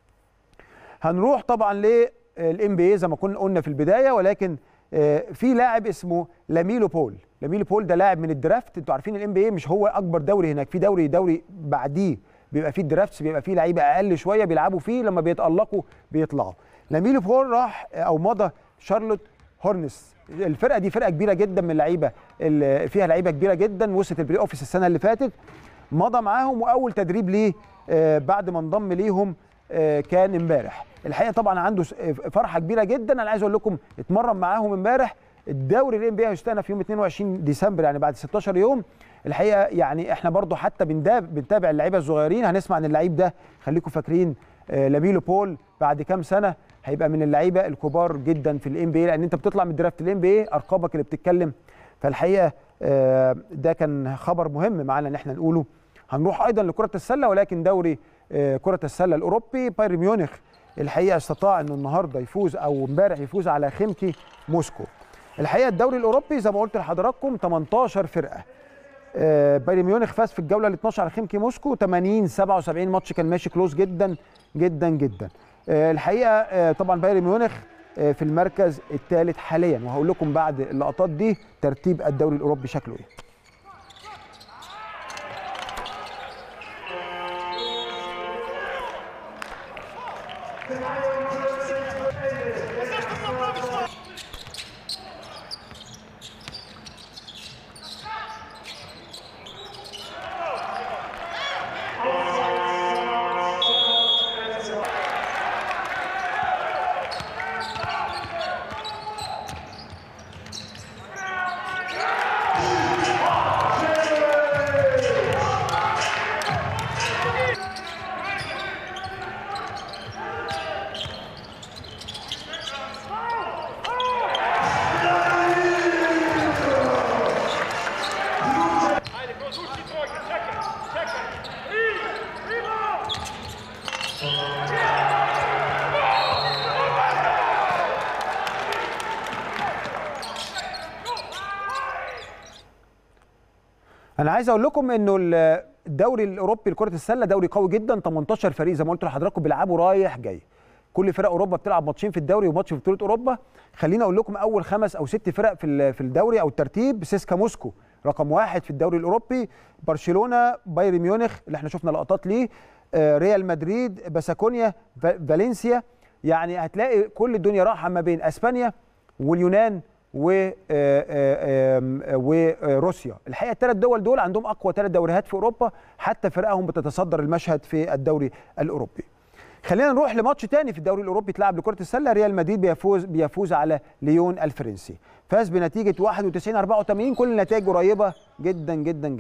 [SPEAKER 1] هنروح طبعا للام بي اي زي ما كنا قلنا في البدايه ولكن آه، في لاعب اسمه لاميلو بول لاميلو بول ده لاعب من الدرافت انتوا عارفين الام بي اي مش هو اكبر دوري هناك في دوري دوري بعديه بيبقى فيه الدرافتس بيبقى فيه لعيبه اقل شويه بيلعبوا فيه لما بيتالقوا بيطلعوا لاميلو بول راح آه، او مضى شارلوت هورنس الفرقه دي فرقه كبيره جدا من اللعيبه اللي فيها لعيبه كبيره جدا وصلت البلاي اوفيس السنه اللي فاتت مضى معاهم واول تدريب ليه آه، بعد ما انضم ليهم آه، كان امبارح الحقيقه طبعا عنده س- فرحه كبيره جدا انا عايز اقول لكم اتمرن معاهم امبارح الدوري الام بي هيستأنف يوم 22 ديسمبر يعني بعد 16 يوم الحقيقه يعني احنا برضو حتى بنداب بنتابع اللعيبه الصغيرين هنسمع ان اللعيب ده خليكم فاكرين آه، لاميلو بول بعد كام سنه هيبقى من اللعيبه الكبار جدا في الام بي لان انت بتطلع من درافت الام بي ارقامك اللي بتتكلم فالحقيقه آه، ده كان خبر مهم معانا ان احنا نقوله هنروح ايضا لكره السله ولكن دوري آه، كره السله الاوروبي بايرن ميونخ الحقيقه استطاع انه النهارده يفوز او امبارح يفوز على خيمكي موسكو الحقيقه الدوري الاوروبي زي ما قلت لحضراتكم 18 فرقه آه، بايرن ميونخ فاز في الجوله ال 12 على خيمكي موسكو 80 77 ماتش كان ماشي كلوز جدا جدا جدا آه، الحقيقه آه، طبعا بايرن ميونخ آه، في المركز الثالث حاليا وهقول لكم بعد اللقطات دي ترتيب الدوري الاوروبي شكله ايه انا عايز اقول لكم انه ال- الدوري الاوروبي لكره السله دوري قوي جدا 18 فريق زي ما قلت لحضراتكم بيلعبوا رايح جاي كل فرق اوروبا بتلعب ماتشين في الدوري وماتش في بطوله اوروبا خليني اقول لكم اول خمس او ست فرق في ال- في الدوري او الترتيب سيسكا موسكو رقم واحد في الدوري الاوروبي برشلونه بايرن ميونخ اللي احنا شفنا لقطات ليه آه، ريال مدريد باسكونيا فا- فالنسيا يعني هتلاقي كل الدنيا رايحه ما بين اسبانيا واليونان و آه، آه، آم، آه، وروسيا الحقيقه الثلاث دول دول عندهم اقوى ثلاث دوريات في اوروبا حتى فرقهم بتتصدر المشهد في الدوري الاوروبي خلينا نروح لماتش تاني في الدوري الاوروبي اتلعب لكره السله ريال مدريد بيفوز بيفوز على ليون الفرنسي فاز بنتيجه 91 84 كل النتائج قريبه جدا جدا جدا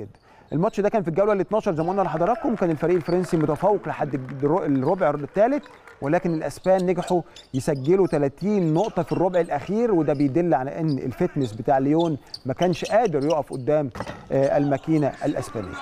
[SPEAKER 1] الماتش ده كان في الجوله ال 12 زي ما قلنا لحضراتكم كان الفريق الفرنسي متفوق لحد الر- الربع الثالث ولكن الاسبان نجحوا يسجلوا 30 نقطه في الربع الاخير وده بيدل على ان الفتنس بتاع ليون ما كانش قادر يقف قدام آه، الماكينه الاسبانيه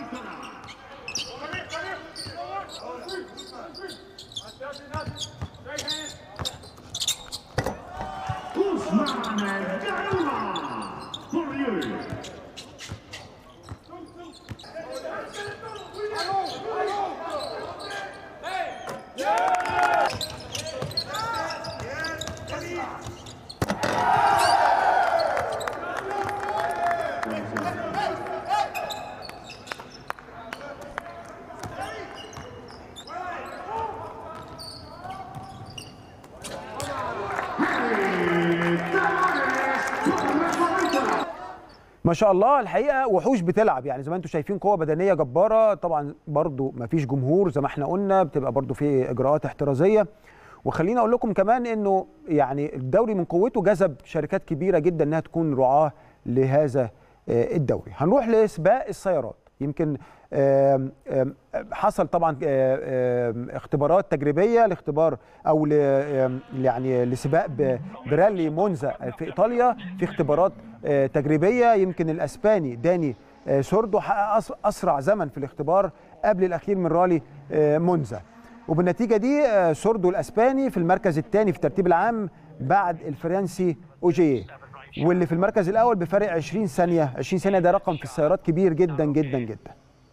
[SPEAKER 1] ما شاء الله الحقيقه وحوش بتلعب يعني زي ما انتم شايفين قوه بدنيه جباره طبعا برضو ما فيش جمهور زي ما احنا قلنا بتبقى برضو في اجراءات احترازيه وخليني اقول لكم كمان انه يعني الدوري من قوته جذب شركات كبيره جدا انها تكون رعاه لهذا آه، الدوري هنروح لسباق السيارات يمكن آم، آم، حصل طبعا آه، آم، اختبارات تجريبيه لاختبار او ل- آم، يعني لسباق ب- برالي مونزا في ايطاليا في اختبارات آه، تجريبيه يمكن الاسباني داني آه، سوردو حقق أس- اسرع زمن في الاختبار قبل الاخير من رالي آه، مونزا وبالنتيجه دي آه، سوردو الاسباني في المركز الثاني في الترتيب العام بعد الفرنسي اوجيه واللي في المركز الاول بفارق 20 ثانيه 20 ثانيه ده رقم في السيارات كبير جدا جدا جدا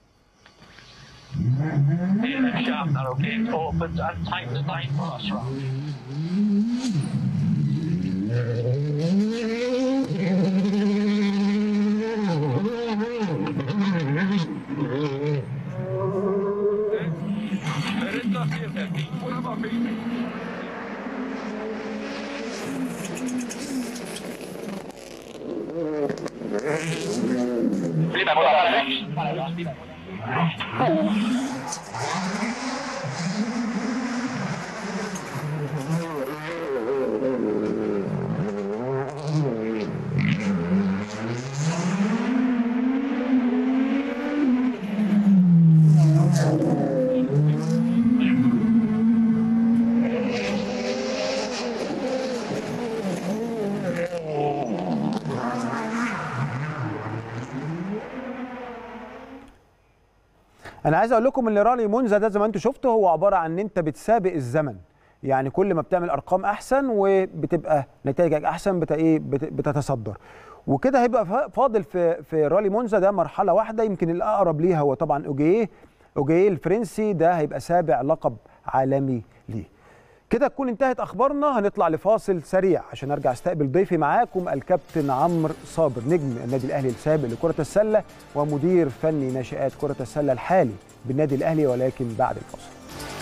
[SPEAKER 1] انا عايز اقول لكم ان رالي مونزا ده زي ما انتم شفتوا هو عباره عن ان انت بتسابق الزمن يعني كل ما بتعمل ارقام احسن وبتبقى نتائجك احسن بت ايه بت- بتتصدر وكده هيبقى فا- فاضل في في رالي مونزا ده مرحله واحده يمكن الاقرب ليها هو طبعا اوجيه اوجيه الفرنسي ده هيبقى سابع لقب عالمي ليه كده تكون انتهت اخبارنا هنطلع لفاصل سريع عشان ارجع استقبل ضيفي معاكم الكابتن عمرو صابر نجم النادي الاهلي السابق لكره السله ومدير فني ناشئات كره السله الحالي بالنادي الاهلي ولكن بعد الفاصل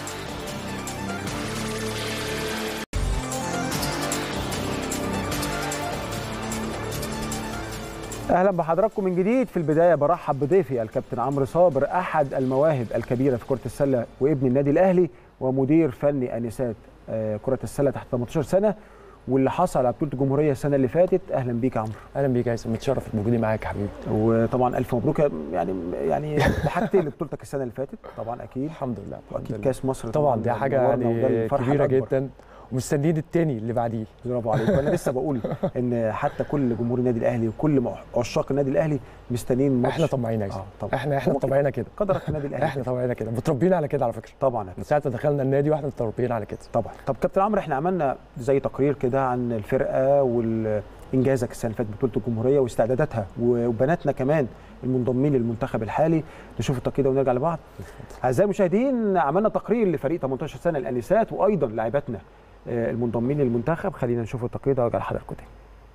[SPEAKER 1] اهلا بحضراتكم من جديد في البدايه برحب بضيفي الكابتن عمرو صابر احد المواهب الكبيره في كره السله وابن النادي الاهلي ومدير فني انسات آه، كره السله تحت 18 سنه واللي حصل على بطوله الجمهوريه السنه اللي فاتت اهلا بيك يا عمرو
[SPEAKER 15] اهلا بيك يا هيثم متشرف بوجودي معاك يا حبيبي
[SPEAKER 1] وطبعا الف مبروك يعني يعني ضحكتين لبطولتك السنه اللي فاتت طبعا اكيد
[SPEAKER 15] الحمد لله
[SPEAKER 1] واكيد
[SPEAKER 15] لله.
[SPEAKER 1] كاس مصر
[SPEAKER 15] طبعا دي حاجه
[SPEAKER 1] نورنا وده
[SPEAKER 15] يعني
[SPEAKER 1] الفرحة
[SPEAKER 15] كبيره
[SPEAKER 1] الأكبر.
[SPEAKER 15] جدا ومستنيين التاني اللي بعديه
[SPEAKER 1] برافو عليك وانا لسه بقول ان حتى كل جمهور النادي الاهلي وكل عشاق النادي الاهلي مستنيين ماتش
[SPEAKER 15] احنا طماعين يا هيثم
[SPEAKER 1] آه طبعا
[SPEAKER 15] احنا احنا
[SPEAKER 1] هو كده.
[SPEAKER 15] طبيعينا كده
[SPEAKER 1] قدرك النادي الاهلي
[SPEAKER 15] احنا طبيعينا كده متربيين على كده على فكره
[SPEAKER 1] طبعا
[SPEAKER 15] من ساعه ما دخلنا النادي واحنا متربيين على كده
[SPEAKER 1] طبعا طب كابتن عمرو احنا عملنا زي تقرير كده عن الفرقه وانجازك السنه اللي فاتت بطوله الجمهوريه واستعداداتها وبناتنا كمان المنضمين للمنتخب الحالي نشوف التقرير ده ونرجع لبعض اعزائي المشاهدين عملنا تقرير لفريق 18 سنه الانسات وايضا لاعباتنا آه، المنضمين للمنتخب خلينا نشوف التقرير ده وارجع لحضراتكم تاني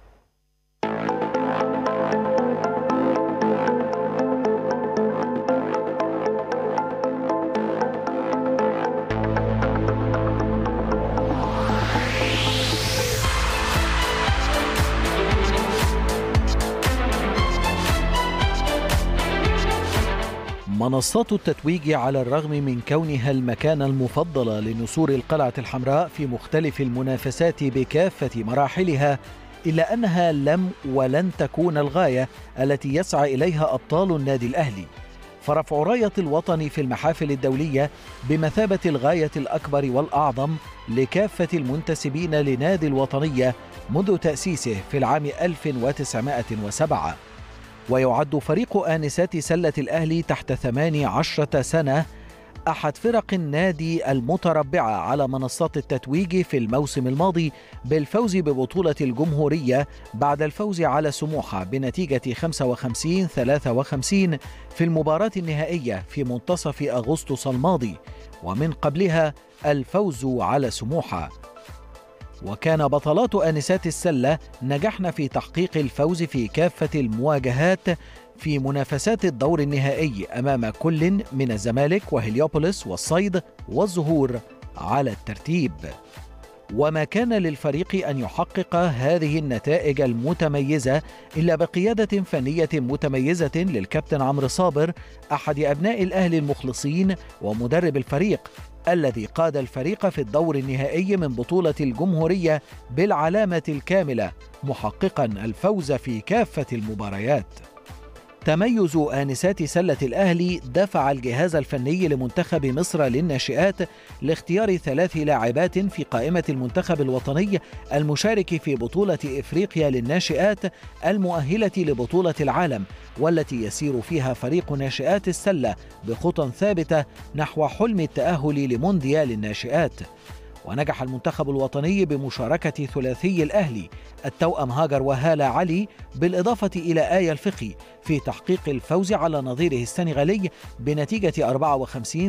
[SPEAKER 16] منصات التتويج على الرغم من كونها المكانة المفضلة لنسور القلعة الحمراء في مختلف المنافسات بكافة مراحلها إلا أنها لم ولن تكون الغاية التي يسعى إليها أبطال النادي الأهلي فرفع راية الوطن في المحافل الدولية بمثابة الغاية الأكبر والأعظم لكافة المنتسبين لنادي الوطنية منذ تأسيسه في العام 1907 ويعد فريق آنسات سلة الأهلي تحت 18 سنة أحد فرق النادي المتربعة على منصات التتويج في الموسم الماضي بالفوز ببطولة الجمهورية بعد الفوز على سموحة بنتيجة 55 53 في المباراة النهائية في منتصف أغسطس الماضي ومن قبلها الفوز على سموحة وكان بطلات آنسات السلة نجحن في تحقيق الفوز في كافة المواجهات في منافسات الدور النهائي أمام كل من الزمالك وهليوبوليس والصيد والزهور على الترتيب وما كان للفريق أن يحقق هذه النتائج المتميزة إلا بقيادة فنية متميزة للكابتن عمرو صابر أحد أبناء الأهلي المخلصين ومدرب الفريق الذي قاد الفريق في الدور النهائي من بطولة الجمهورية بالعلامة الكاملة محققا الفوز في كافة المباريات تميز آنسات سلة الأهلي دفع الجهاز الفني لمنتخب مصر للناشئات لاختيار ثلاث لاعبات في قائمة المنتخب الوطني المشارك في بطولة إفريقيا للناشئات المؤهلة لبطولة العالم والتي يسير فيها فريق ناشئات السلة بخطى ثابتة نحو حلم التأهل لمونديال الناشئات ونجح المنتخب الوطني بمشاركة ثلاثي الأهلي التوأم هاجر وهالة علي بالإضافة إلى آية الفقي في تحقيق الفوز على نظيره السنغالي بنتيجة 54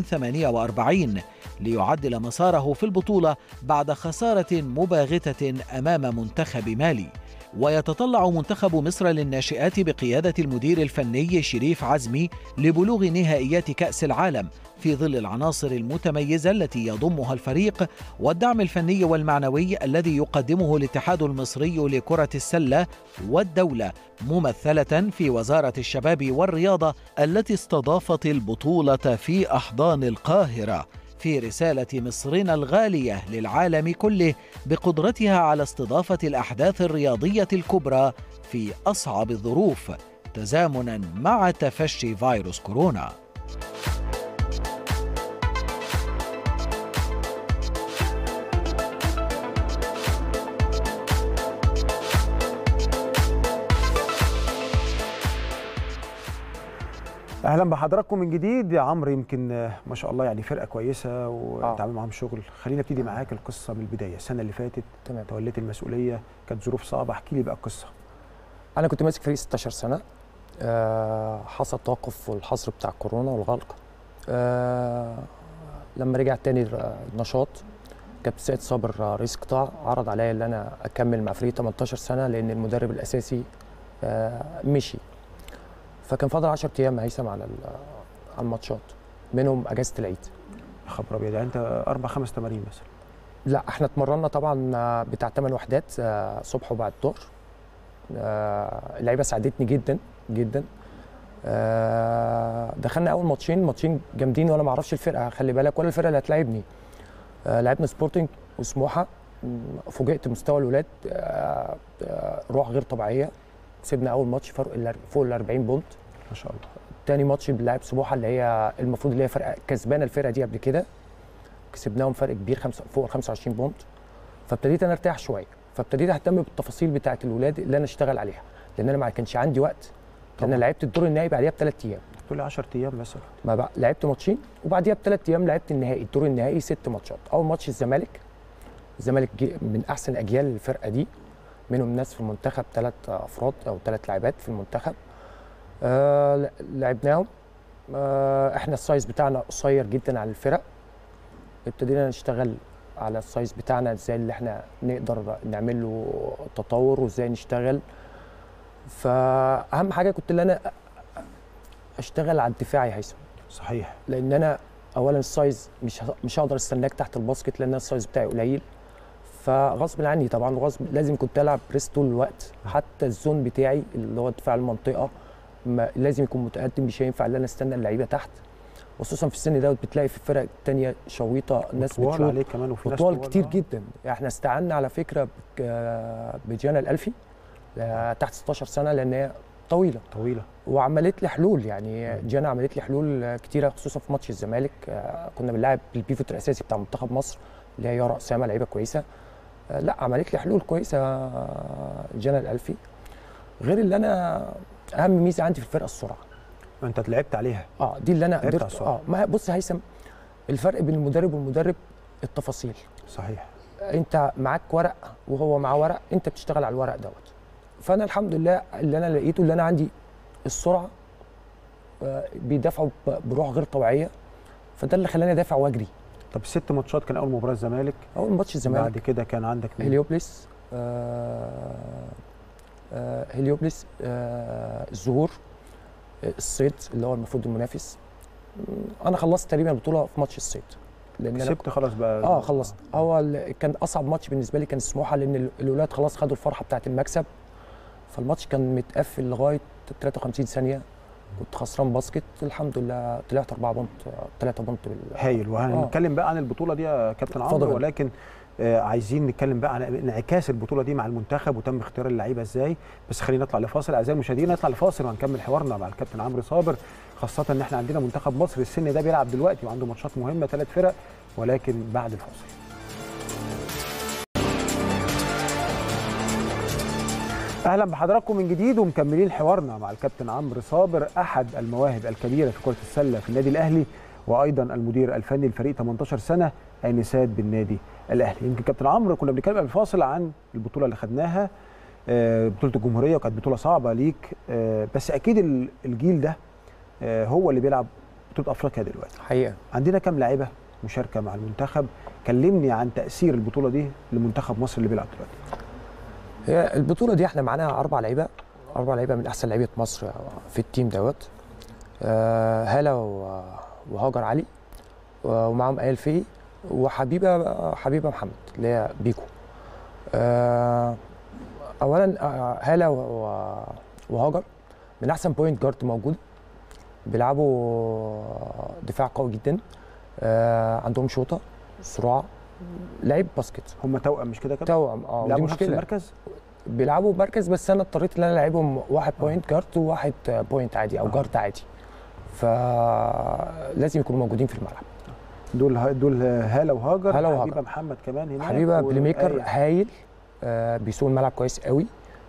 [SPEAKER 16] 48 ليعدل مساره في البطولة بعد خسارة مباغتة أمام منتخب مالي ويتطلع منتخب مصر للناشئات بقيادة المدير الفني شريف عزمي لبلوغ نهائيات كأس العالم في ظل العناصر المتميزة التي يضمها الفريق والدعم الفني والمعنوي الذي يقدمه الاتحاد المصري لكرة السلة والدولة ممثلة في وزارة الشباب والرياضة التي استضافت البطولة في أحضان القاهرة في رسالة مصرنا الغالية للعالم كله بقدرتها على استضافة الأحداث الرياضية الكبرى في أصعب الظروف تزامنا مع تفشي فيروس كورونا.
[SPEAKER 1] اهلا بحضراتكم من جديد يا عمرو يمكن آه، ما شاء الله يعني فرقه كويسه وانت عامل معاهم شغل خلينا ابتدي معاك القصه من البدايه السنه اللي فاتت
[SPEAKER 15] تمام
[SPEAKER 1] توليت المسؤوليه كانت ظروف صعبه احكي لي بقى القصه
[SPEAKER 15] انا كنت ماسك فريق 16 سنه آه حصل توقف والحظر بتاع كورونا والغلق آه لما رجع تاني النشاط كابتن سيد صابر آه، رئيس قطاع عرض عليا ان انا اكمل مع فريق 18 سنه لان المدرب الاساسي آه مشي فكان فاضل 10 ايام هيثم على ال- على الماتشات منهم اجازه العيد
[SPEAKER 1] يا خبر ابيض يعني انت اربع خمس تمارين مثلا
[SPEAKER 15] لا احنا اتمرنا طبعا آه، بتاع 8 وحدات آه، صبح وبعد الظهر آه، اللعيبه ساعدتني جدا جدا آه، دخلنا اول ماتشين ماتشين جامدين وانا ما اعرفش الفرقه خلي بالك ولا الفرقه اللي هتلاعبني آه، لعبنا سبورتنج وسموحه م، فوجئت مستوى الولاد آه، آه، روح غير طبيعيه كسبنا اول ماتش فرق ال- فوق ال 40 بونت
[SPEAKER 1] ما شاء الله
[SPEAKER 15] تاني ماتش بنلعب سموحه اللي هي المفروض اللي هي فرقه كسبانه الفرقه دي قبل كده كسبناهم فرق كبير خمسة فوق ال 25 بونت فابتديت انا ارتاح شويه فابتديت اهتم بالتفاصيل بتاعه الولاد اللي انا اشتغل عليها لان انا ما كانش عندي وقت لان انا لعبت الدور النهائي بعديها بثلاث ايام
[SPEAKER 1] تقول لي 10 ايام مثلا
[SPEAKER 15] ما بقى لعبت ماتشين وبعديها بثلاث ايام لعبت النهائي الدور النهائي ست ماتشات اول ماتش الزمالك الزمالك جه من احسن اجيال الفرقه دي منهم ناس في المنتخب ثلاث افراد او ثلاث لاعبات في المنتخب آه لعبناهم آه احنا السايز بتاعنا قصير جدا على الفرق ابتدينا نشتغل على السايز بتاعنا ازاي اللي احنا نقدر نعمل له تطور وازاي نشتغل فاهم حاجه كنت اللي انا اشتغل على الدفاع يا هيثم
[SPEAKER 1] صحيح
[SPEAKER 15] لان انا اولا السايز مش ه- مش هقدر استناك تحت الباسكت لان أنا السايز بتاعي قليل فغصب عني طبعا غصب لازم كنت العب بريس طول الوقت حتى الزون بتاعي اللي هو دفاع المنطقه ما لازم يكون متقدم مش هينفع ان انا استنى اللعيبه تحت خصوصا في السن دوت بتلاقي في الفرق التانية شويطه ناس
[SPEAKER 1] وطوال
[SPEAKER 15] بتشوط
[SPEAKER 1] عليك كمان وفي ناس
[SPEAKER 15] وطوال
[SPEAKER 1] طوال،
[SPEAKER 15] كتير
[SPEAKER 1] آه.
[SPEAKER 15] جدا احنا استعنا على فكره بك- بجانا الالفي آه، تحت 16 سنه لان هي طويله
[SPEAKER 1] طويله
[SPEAKER 15] وعملت لي حلول يعني جانا عملت لي حلول آه، كتيره خصوصا في ماتش الزمالك آه، كنا بنلعب البيفوت الاساسي بتاع منتخب مصر اللي هي يارا اسامه لعيبه كويسه آه، لا عملت لي حلول كويسه آه، جانا الالفي غير اللي انا اهم ميزه عندي في الفرقه السرعه
[SPEAKER 1] انت لعبت عليها
[SPEAKER 15] اه دي اللي انا
[SPEAKER 1] لعبت على
[SPEAKER 15] قدرت
[SPEAKER 1] السرعة.
[SPEAKER 15] اه ما بص هيثم الفرق بين المدرب والمدرب التفاصيل
[SPEAKER 1] صحيح
[SPEAKER 15] انت معاك ورق وهو معاه ورق انت بتشتغل على الورق دوت فانا الحمد لله اللي انا لقيته اللي انا عندي السرعه آه، بيدافعوا ب- بروح غير طبيعيه فده اللي خلاني ادافع واجري
[SPEAKER 1] طب ست ماتشات كان اول مباراه الزمالك
[SPEAKER 15] اول ماتش الزمالك
[SPEAKER 1] بعد كده كان عندك مين؟
[SPEAKER 15] هليوبلس آه آه هليوبلس آه الظهور آه، الصيد اللي هو المفروض المنافس م، انا خلصت تقريبا البطوله في ماتش الصيد لان انا
[SPEAKER 1] كسبت خلاص بقى
[SPEAKER 15] اه خلصت هو ال- كان اصعب ماتش بالنسبه لي كان سموحه لان ال- الولاد خلاص خدوا الفرحه بتاعه المكسب فالماتش كان متقفل لغايه 53 ثانيه كنت خسران باسكت الحمد لله طلعت 4 بونت 3 بونت بال
[SPEAKER 1] هايل وهنتكلم بقى عن البطوله دي يا كابتن
[SPEAKER 15] اتفضل
[SPEAKER 1] عمرو
[SPEAKER 15] يا فندم.
[SPEAKER 1] ولكن آه عايزين نتكلم بقى عن انعكاس البطوله دي مع المنتخب وتم اختيار اللعيبه ازاي بس خلينا نطلع لفاصل اعزائي المشاهدين نطلع لفاصل وهنكمل حوارنا مع الكابتن عمرو صابر خاصه ان احنا عندنا منتخب مصر السن ده بيلعب دلوقتي وعنده ماتشات مهمه ثلاث فرق ولكن بعد الفاصل اهلا بحضراتكم من جديد ومكملين حوارنا مع الكابتن عمرو صابر احد المواهب الكبيره في كره السله في النادي الاهلي وايضا المدير الفني لفريق 18 سنه انسات بالنادي الاهلي يمكن كابتن عمرو كنا بنتكلم قبل الفاصل عن البطوله اللي خدناها آه، بطوله الجمهوريه وكانت بطوله صعبه ليك آه، بس اكيد ال- الجيل ده آه، هو اللي بيلعب بطوله افريقيا دلوقتي
[SPEAKER 15] حقيقه
[SPEAKER 1] عندنا كام لاعيبه مشاركه مع المنتخب كلمني عن تاثير البطوله دي لمنتخب مصر اللي بيلعب دلوقتي
[SPEAKER 15] هي البطوله دي احنا معانا اربع لعيبه اربع لعيبه من احسن لعيبه مصر في التيم دوت آه، هاله و- وهاجر علي ومعاهم ايل فيه وحبيبه حبيبه محمد اللي هي بيكو آه، اولا آه، هاله و- و- وهاجر من احسن بوينت جارد موجود بيلعبوا دفاع قوي جدا آه، عندهم شوطه سرعه لعيب باسكت
[SPEAKER 1] هم توأم مش كده كده
[SPEAKER 15] توأم اه ودي
[SPEAKER 1] بيلعبوا نفس
[SPEAKER 15] مشكله
[SPEAKER 1] المركز
[SPEAKER 15] بيلعبوا مركز بس انا اضطريت ان انا العبهم واحد بوينت جارد وواحد بوينت عادي او جارد عادي فلازم يكونوا موجودين في الملعب
[SPEAKER 1] دول دول هاله وهاجر
[SPEAKER 15] هالة وهاجر.
[SPEAKER 1] حبيبه محمد كمان هناك
[SPEAKER 15] حبيبه بلاي ميكر
[SPEAKER 1] وآية.
[SPEAKER 15] هايل آه بيسوق الملعب كويس قوي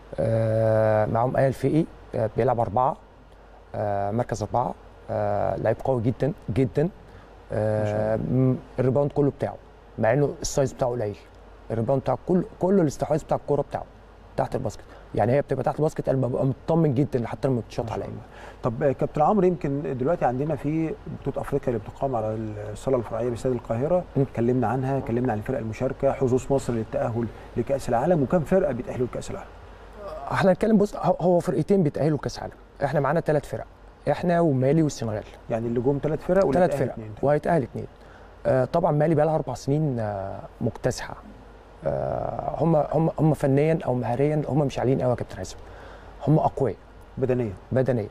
[SPEAKER 15] آه معاهم ايه الفقي آه بيلعب اربعه آه مركز اربعه آه لعيب قوي جدا جدا آه م- الريباوند كله بتاعه مع انه السايز بتاعه قليل الريباوند بتاعه كله كله الاستحواذ بتاع الكوره بتاعه تحت الباسكت يعني هي بتبقى تحت الباسكت انا ببقى مطمن جدا حتى لما بتشوط عليا
[SPEAKER 1] طب آه، كابتن عمرو يمكن دلوقتي عندنا في بطوله افريقيا اللي بتقام على الصاله الفرعيه باستاد القاهره اتكلمنا عنها اتكلمنا عن الفرق المشاركه حظوظ مصر للتاهل لكاس العالم وكم فرقه بيتاهلوا لكاس العالم
[SPEAKER 15] احنا هنتكلم بص هو- هو فرقتين بيتاهلوا كاس عالم احنا معانا ثلاث فرق احنا ومالي والسنغال
[SPEAKER 1] يعني اللي جم ثلاث فرق واللي
[SPEAKER 15] ثلاث
[SPEAKER 1] اتأهل
[SPEAKER 15] فرق
[SPEAKER 1] اتنين.
[SPEAKER 15] وهيتاهل اثنين آه طبعا مالي بقى لها اربع سنين آه مكتسحه آه هم هم هم فنيا او مهاريا هم مش عاليين قوي يا كابتن حازم هم اقوياء
[SPEAKER 1] بدنيا
[SPEAKER 15] بدنيا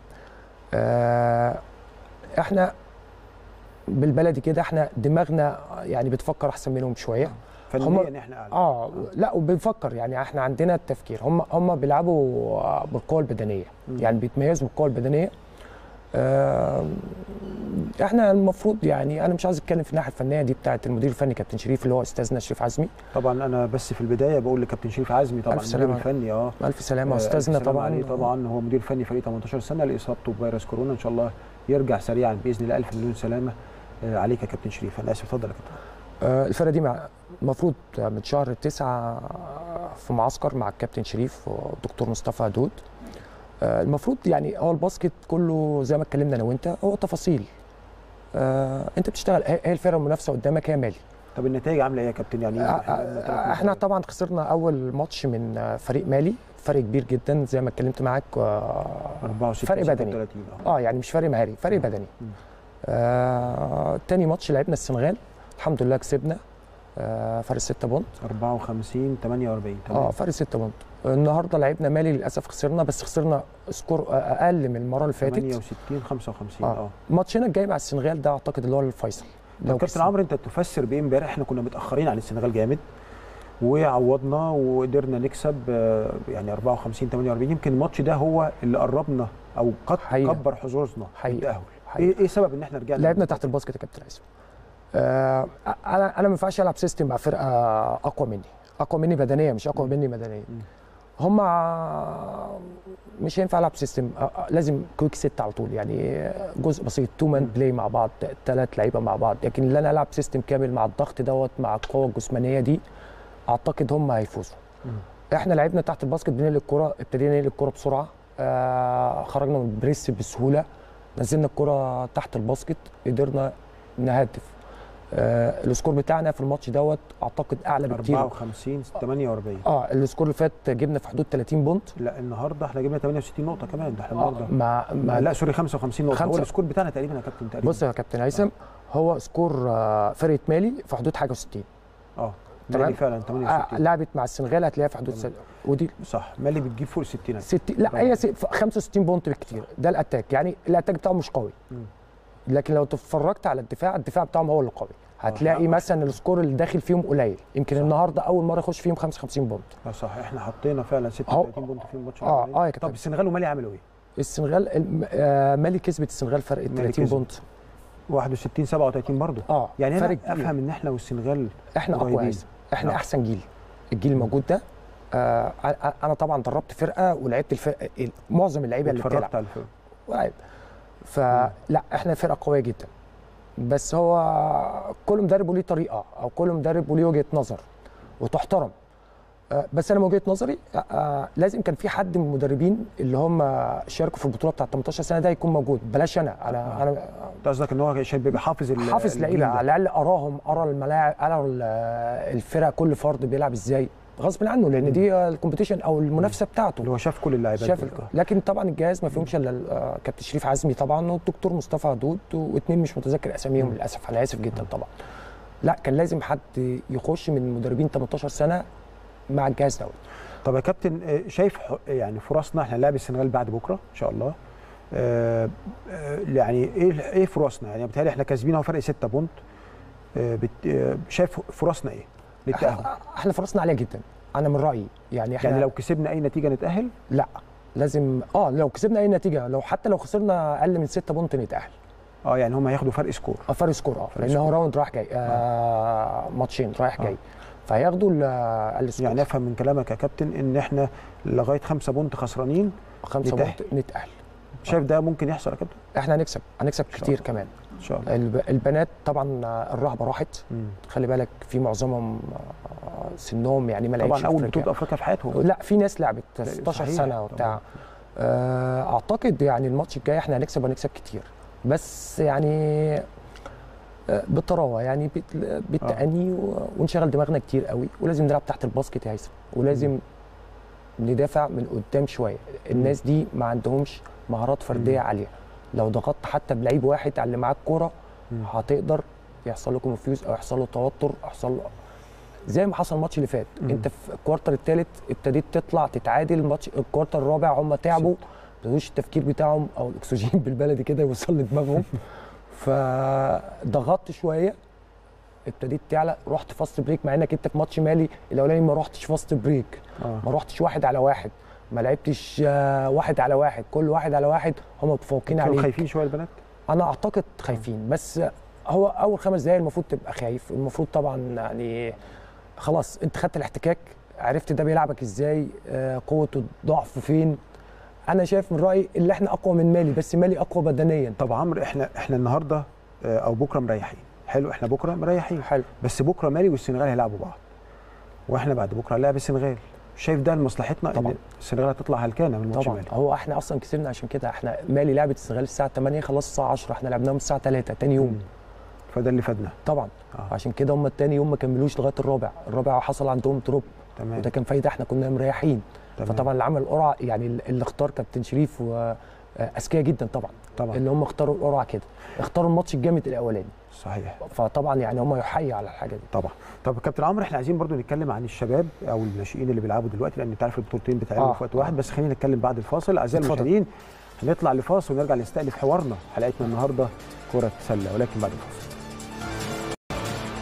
[SPEAKER 15] آه احنا بالبلدي كده احنا دماغنا يعني بتفكر احسن منهم شويه
[SPEAKER 1] فنيا
[SPEAKER 15] هم-
[SPEAKER 1] احنا اعلى
[SPEAKER 15] اه لا وبنفكر يعني احنا عندنا التفكير هم هم بيلعبوا بالقوه البدنيه
[SPEAKER 1] مم.
[SPEAKER 15] يعني بيتميزوا بالقوه البدنيه آه احنا المفروض يعني انا مش عايز اتكلم في الناحيه الفنيه دي بتاعه المدير الفني كابتن شريف اللي هو استاذنا شريف عزمي
[SPEAKER 1] طبعا انا بس في البدايه بقول لكابتن شريف عزمي طبعا
[SPEAKER 15] ألف
[SPEAKER 1] المدير
[SPEAKER 15] سلامة.
[SPEAKER 1] الفني اه
[SPEAKER 15] الف سلامه
[SPEAKER 1] آه،
[SPEAKER 15] استاذنا
[SPEAKER 1] ألف سلامة
[SPEAKER 15] طبعا
[SPEAKER 1] عليه طبعا هو مدير فني فريق 18 سنه لاصابته بفيروس كورونا ان شاء الله يرجع سريعا باذن الله الف مليون سلامه آه، عليك يا كابتن شريف انا اسف اتفضل يا كابتن
[SPEAKER 15] آه، الفرقه دي مع المفروض من شهر تسعة في معسكر مع الكابتن شريف والدكتور مصطفى هدود آه، المفروض يعني هو الباسكت كله زي ما اتكلمنا انا وانت هو تفاصيل آه، انت بتشتغل هي هي الفرقه المنافسه قدامك هي مالي
[SPEAKER 1] طب النتائج عامله ايه يا كابتن يعني
[SPEAKER 15] آه،
[SPEAKER 1] إحنا لما تلات
[SPEAKER 15] آه، احنا طبعا خسرنا اول ماتش من آه، فريق مالي فرق كبير جدا زي ما اتكلمت معاك آه،
[SPEAKER 1] 64
[SPEAKER 15] فرق بدني
[SPEAKER 1] 36
[SPEAKER 15] اه يعني مش فرق مهاري فرق بدني آه تاني ماتش لعبنا السنغال الحمد لله كسبنا آه فرق 6 بونت
[SPEAKER 1] 54 48 تمام
[SPEAKER 15] اه فرق 6 بونت النهارده لعبنا مالي للاسف خسرنا بس خسرنا سكور اقل من المره اللي فاتت
[SPEAKER 1] 68 55
[SPEAKER 15] اه
[SPEAKER 1] اه
[SPEAKER 15] ماتشنا الجاي مع السنغال ده اعتقد اللي هو الفيصل
[SPEAKER 1] طب كابتن عمرو انت تفسر بايه امبارح احنا كنا متاخرين عن السنغال جامد وعوضنا وقدرنا نكسب آه، يعني 54 48 يمكن الماتش ده هو اللي قربنا او قد كبر حظوظنا بالتاهل ايه ايه سبب ان احنا رجعنا
[SPEAKER 15] لعبنا تحت الباسكت يا كابتن عايز آه انا انا ما ينفعش العب سيستم مع فرقه اقوى مني اقوى مني بدنيا مش اقوى مني مدنيا هم مش هينفع العب سيستم آه، آه، لازم كويك ست على طول يعني جزء بسيط تو مان بلاي مع بعض ثلاث لعيبه مع بعض لكن اللي انا العب سيستم كامل مع الضغط دوت مع القوه الجسمانيه دي اعتقد هم هيفوزوا احنا لعبنا تحت الباسكت بننقل الكره ابتدينا ننقل الكره بسرعه آه خرجنا من البريس بسهوله نزلنا الكره تحت الباسكت قدرنا نهدف آه السكور بتاعنا في الماتش دوت اعتقد اعلى بكتير
[SPEAKER 1] 54 48
[SPEAKER 15] اه السكور اللي فات جبنا في حدود 30 بونت
[SPEAKER 1] لا النهارده احنا جبنا 68 نقطه كمان ده احنا
[SPEAKER 15] آه
[SPEAKER 1] النهارده
[SPEAKER 15] مع
[SPEAKER 1] ما لا سوري 55 نقطه هو
[SPEAKER 15] خمسة-
[SPEAKER 1] السكور بتاعنا تقريبا يا كابتن تقريبا
[SPEAKER 15] بص يا كابتن هيثم هو سكور آه، فرقه مالي في حدود حاجه و60
[SPEAKER 1] اه
[SPEAKER 15] تمام؟
[SPEAKER 1] مالي فعلا
[SPEAKER 15] آه
[SPEAKER 1] 68
[SPEAKER 15] لعبت مع السنغال هتلاقيها في حدود س... ودي
[SPEAKER 1] صح مالي بتجيب فوق ال 60
[SPEAKER 15] 60 لا هي س- 65 بونت بالكتير ده الاتاك يعني الاتاك بتاعه مش قوي
[SPEAKER 1] مم.
[SPEAKER 15] لكن لو اتفرجت على الدفاع الدفاع بتاعهم هو اللي قوي هتلاقي مثلا السكور اللي داخل فيهم قليل يمكن النهارده اول مره يخش فيهم 55 بونت
[SPEAKER 1] اه صح احنا حطينا فعلا 36 بونت في الماتش
[SPEAKER 15] اه
[SPEAKER 1] الأولاني.
[SPEAKER 15] اه يا كابتن
[SPEAKER 1] طب السنغال ومالي عملوا ايه؟
[SPEAKER 15] السنغال الم- آه، مالي كسبت السنغال فرق
[SPEAKER 1] مالي
[SPEAKER 15] 30
[SPEAKER 1] كسبت.
[SPEAKER 15] بونت
[SPEAKER 1] 61 37 برضه
[SPEAKER 15] اه
[SPEAKER 1] يعني
[SPEAKER 15] فرق
[SPEAKER 1] انا
[SPEAKER 15] كبير.
[SPEAKER 1] افهم ان احنا والسنغال
[SPEAKER 15] احنا اقوى
[SPEAKER 1] قريبين.
[SPEAKER 15] عايز احنا
[SPEAKER 1] نعم.
[SPEAKER 15] احسن جيل الجيل الموجود ده آه أنا- انا طبعا دربت فرقه ولعبت الفرقه معظم اللعيبه اللي
[SPEAKER 1] اتفرجت
[SPEAKER 15] بتلعب
[SPEAKER 1] على الفيلم
[SPEAKER 15] ولعب فلا احنا فرقه قويه جدا بس هو كل مدرب وليه طريقه او كل مدرب وليه وجهه نظر وتحترم آه، بس انا من وجهه نظري آه، آه، لازم كان في حد من المدربين اللي هم شاركوا في البطوله بتاعت 18 سنه ده يكون موجود بلاش انا انا انا
[SPEAKER 1] انت قصدك ان هو عشان بيبقى حافظ ال-
[SPEAKER 15] حافظ
[SPEAKER 1] الجيل
[SPEAKER 15] لعيبه
[SPEAKER 1] ده.
[SPEAKER 15] على الاقل اراهم ارى الملاعب ارى ال- الفرق كل فرد بيلعب ازاي غصب عنه لان دي الكومبيتيشن او المنافسه بتاعته
[SPEAKER 1] اللي هو شاف كل اللعيبه
[SPEAKER 15] شاف
[SPEAKER 1] دول.
[SPEAKER 15] الك- لكن طبعا الجهاز ما فيهمش الا ال- آه، كابتن شريف عزمي طبعا والدكتور مصطفى عدود واثنين مش متذكر اساميهم للاسف انا اسف جدا طبعا لا كان لازم حد يخش من مدربين 18 سنه مع الجهاز دوت
[SPEAKER 1] طب يا كابتن آه، شايف ح- يعني فرصنا احنا هنلاعب السنغال بعد بكره ان شاء الله آه، آه، يعني ايه ايه فرصنا يعني بيتهيألي احنا كاسبين اهو فرق 6 بونت آه، بت- آه، شايف فرصنا ايه للتأهل
[SPEAKER 15] احنا فرصنا عاليه جدا انا من رايي يعني احنا
[SPEAKER 1] يعني لو كسبنا اي نتيجه نتأهل
[SPEAKER 15] لا لازم اه لو كسبنا اي نتيجه لو حتى لو خسرنا اقل من 6 بونت نتاهل
[SPEAKER 1] اه يعني هم هياخدوا فرق سكور
[SPEAKER 15] اه فرق سكور اه
[SPEAKER 1] فرق
[SPEAKER 15] لان هو
[SPEAKER 1] سكور.
[SPEAKER 15] راوند رايح جاي آه ماتشين رايح جاي فهياخدوا ال- اقل سكور
[SPEAKER 1] يعني افهم من كلامك يا كابتن ان احنا لغايه 5 بونت خسرانين
[SPEAKER 15] خمسة
[SPEAKER 1] نتأهل.
[SPEAKER 15] بونت نتاهل
[SPEAKER 1] شايف ده ممكن يحصل يا كابتن
[SPEAKER 15] احنا هنكسب هنكسب كتير كمان
[SPEAKER 1] ان شاء الله
[SPEAKER 15] الب- البنات طبعا آه، الرهبه راحت
[SPEAKER 1] مم.
[SPEAKER 15] خلي بالك في معظمهم آه، سنهم يعني ما لعبش
[SPEAKER 1] طبعا اول
[SPEAKER 15] أفريقيا.
[SPEAKER 1] بطوله افريقيا في حياتهم
[SPEAKER 15] لا في ناس لعبت 16
[SPEAKER 1] صحيح،
[SPEAKER 15] سنه وبتاع آه، اعتقد يعني الماتش الجاي احنا هنكسب هنكسب كتير بس يعني آه، بالطراوه يعني بت- بالتأني و- ونشغل دماغنا كتير قوي ولازم نلعب تحت الباسكت يا هيثم ولازم ندافع من قدام شويه الناس دي ما عندهمش مهارات فرديه عاليه لو ضغطت حتى بلعيب واحد على اللي معاك كوره هتقدر يحصل له كونفيوز او يحصل له توتر يحصل له زي ما حصل الماتش اللي فات
[SPEAKER 1] مم.
[SPEAKER 15] انت في الكوارتر الثالث ابتديت تطلع تتعادل الماتش الكوارتر الرابع هم تعبوا ما ابتدوش التفكير بتاعهم او الاكسجين بالبلدي كده يوصل لدماغهم فضغطت شويه ابتديت تعلى رحت فاست بريك مع انك انت في ماتش مالي الاولاني ما رحتش فاست بريك
[SPEAKER 1] آه.
[SPEAKER 15] ما رحتش واحد على واحد ما لعبتش آه، واحد على واحد كل واحد على واحد هم متفوقين
[SPEAKER 1] كانوا
[SPEAKER 15] عليك
[SPEAKER 1] خايفين شويه البنات
[SPEAKER 15] انا اعتقد خايفين بس هو اول خمس دقايق المفروض تبقى خايف المفروض طبعا يعني خلاص انت خدت الاحتكاك عرفت ده بيلعبك ازاي آه، قوته ضعفه فين انا شايف من رايي اللي احنا اقوى من مالي بس مالي اقوى بدنيا
[SPEAKER 1] طب عمرو احنا احنا النهارده آه، او بكره مريحين حلو احنا بكره مريحين
[SPEAKER 15] حلو
[SPEAKER 1] بس بكره مالي والسنغال هيلعبوا بعض واحنا بعد بكره هنلاعب السنغال شايف ده لمصلحتنا
[SPEAKER 15] طبعا.
[SPEAKER 1] ان السنغال هتطلع هلكانه من ماتش
[SPEAKER 15] طبعا
[SPEAKER 1] مالي
[SPEAKER 15] هو احنا اصلا كسبنا عشان كده احنا مالي لعبت السنغال الساعه 8 خلاص الساعه 10 احنا لعبناهم الساعه 3 تاني يوم
[SPEAKER 1] فده اللي فادنا
[SPEAKER 15] طبعا
[SPEAKER 1] آه.
[SPEAKER 15] عشان كده هم التاني يوم ما كملوش لغايه الرابع الرابع حصل عندهم دروب
[SPEAKER 1] تمام
[SPEAKER 15] وده كان فايده احنا كنا مريحين
[SPEAKER 1] تمام.
[SPEAKER 15] فطبعا اللي عمل القرعه يعني اللي اختار كابتن شريف و- آه، اذكياء جدا طبعا
[SPEAKER 1] طبعا
[SPEAKER 15] اللي هم اختاروا القرعه كده اختاروا الماتش الجامد الاولاني
[SPEAKER 1] صحيح
[SPEAKER 15] فطبعا يعني هم يحيي على الحاجه دي
[SPEAKER 1] طبعا طب كابتن عمرو احنا عايزين برضو نتكلم عن الشباب او الناشئين اللي بيلعبوا دلوقتي لان انت عارف البطولتين بيتعملوا
[SPEAKER 15] آه.
[SPEAKER 1] في وقت واحد بس خلينا نتكلم بعد الفاصل اعزائي
[SPEAKER 15] اتفضل.
[SPEAKER 1] المشاهدين هنطلع لفاصل ونرجع نستأنف حوارنا حلقتنا النهارده كرة سلة ولكن بعد الفاصل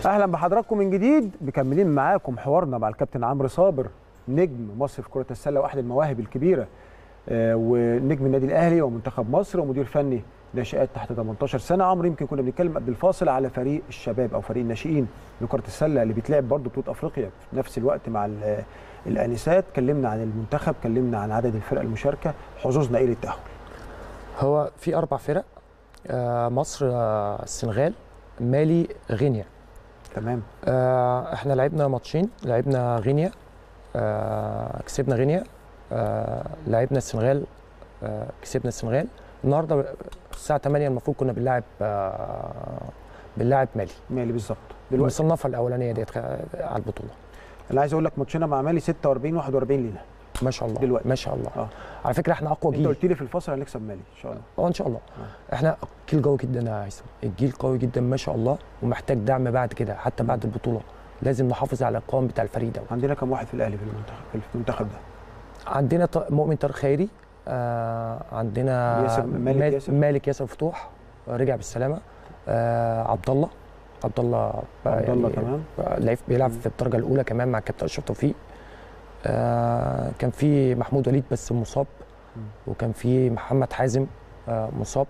[SPEAKER 1] اهلا بحضراتكم من جديد مكملين معاكم حوارنا مع الكابتن عمرو صابر نجم مصر في كره السله واحد المواهب الكبيره آه، ونجم النادي الاهلي ومنتخب مصر ومدير فني ناشئات تحت 18 سنه عمرو يمكن كنا بنتكلم قبل الفاصل على فريق الشباب او فريق الناشئين لكره السله اللي بيتلعب برضه بطوله افريقيا في نفس الوقت مع ال- الانسات اتكلمنا عن المنتخب اتكلمنا عن عدد الفرق المشاركه حظوظنا ايه للتاهل
[SPEAKER 15] هو في اربع فرق آه، مصر آه، السنغال مالي غينيا
[SPEAKER 1] تمام
[SPEAKER 15] آه، احنا لعبنا ماتشين لعبنا غينيا آه، كسبنا غينيا آه، لعبنا السنغال آه، كسبنا السنغال النهارده الساعه 8 المفروض كنا بنلعب آه، بنلعب مالي
[SPEAKER 1] مالي بالظبط
[SPEAKER 15] دلوقتي المصنفه الاولانيه ديت خ- على البطوله
[SPEAKER 1] انا عايز اقول لك ماتشنا مع مالي 46 41 لينا
[SPEAKER 15] ما شاء الله
[SPEAKER 1] دلوقتي
[SPEAKER 15] ما شاء الله
[SPEAKER 1] اه
[SPEAKER 15] على فكره احنا اقوى
[SPEAKER 1] انت
[SPEAKER 15] جيل
[SPEAKER 1] قلت لي في الفصل هنكسب مالي ان شاء الله
[SPEAKER 15] اه ان شاء الله احنا جيل قوي جدا يا هيثم الجيل قوي جدا ما شاء الله ومحتاج دعم بعد كده حتى بعد البطوله لازم نحافظ على القوام بتاع الفريق ده
[SPEAKER 1] عندنا كم واحد في الاهلي في المنتخب في المنتخب ده
[SPEAKER 15] عندنا ط- مؤمن طارق خيري آه عندنا
[SPEAKER 1] ياسر- مالك
[SPEAKER 15] مال-
[SPEAKER 1] ياسر.
[SPEAKER 15] مالك ياسر فتوح آه، رجع بالسلامه آه عبد الله عبد الله بقى
[SPEAKER 1] عبد الله تمام.
[SPEAKER 15] بقى لعب بيلعب في الدرجه الاولى كمان مع الكابتن اشرف توفيق آه كان في محمود وليد بس مصاب وكان في محمد حازم آه مصاب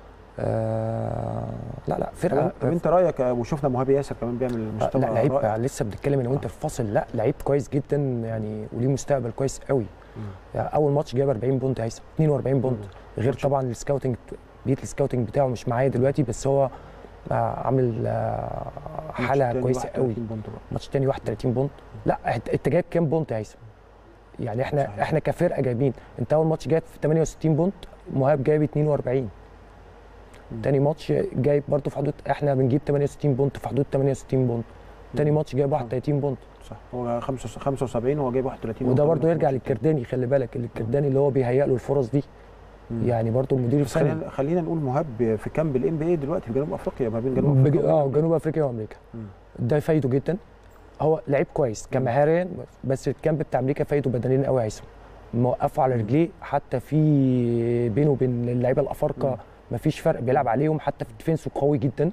[SPEAKER 15] آه لا لا
[SPEAKER 1] طب,
[SPEAKER 15] فرقه
[SPEAKER 1] طب انت رايك آه، وشفنا مهاب ياسر كمان بيعمل
[SPEAKER 15] لا
[SPEAKER 1] مستوى
[SPEAKER 15] لعيب
[SPEAKER 1] رائع.
[SPEAKER 15] لسه بنتكلم انا وانت في فاصل لا لعيب كويس جدا يعني وليه مستقبل كويس قوي يعني اول ماتش جاب 40 بونت هيثم 42 بونت غير طبعا السكاوتنج بيت السكاوتنج بتاعه مش معايا دلوقتي بس هو آه، عامل آه، حاله
[SPEAKER 1] تاني
[SPEAKER 15] كويسه
[SPEAKER 1] 31
[SPEAKER 15] قوي
[SPEAKER 1] بونت بقى.
[SPEAKER 15] ماتش تاني 31 بونت لا انت أنت جايب كام بونت يا هيثم يعني احنا صحيح. احنا كفرقه جايبين انت اول ماتش جايب في 68 بونت مهاب جايب 42 تاني ماتش جايب برضه في حدود احنا بنجيب 68 بونت في حدود 68 بونت تاني ماتش جايب 31 بونت
[SPEAKER 1] صح هو 75 هو جايب 31
[SPEAKER 15] وده
[SPEAKER 1] بونت.
[SPEAKER 15] برضه يرجع للكرداني خلي بالك الكرداني اللي هو بيهيئ له الفرص دي يعني برضه المدير
[SPEAKER 1] بس
[SPEAKER 15] الفني
[SPEAKER 1] خلينا خلينا نقول مهاب في كامب الام بي اي دلوقتي في جنوب افريقيا ما بين جنوب
[SPEAKER 15] بج...
[SPEAKER 1] افريقيا
[SPEAKER 15] اه جنوب افريقيا وامريكا ده فايده جدا هو لعيب كويس كمهاريا بس الكامب بتاع امريكا فايده بدنيا قوي يا هيثم موقفه على رجليه حتى في بينه وبين اللعيبه الافارقه مفيش فرق بيلعب عليهم حتى في الديفنس قوي جدا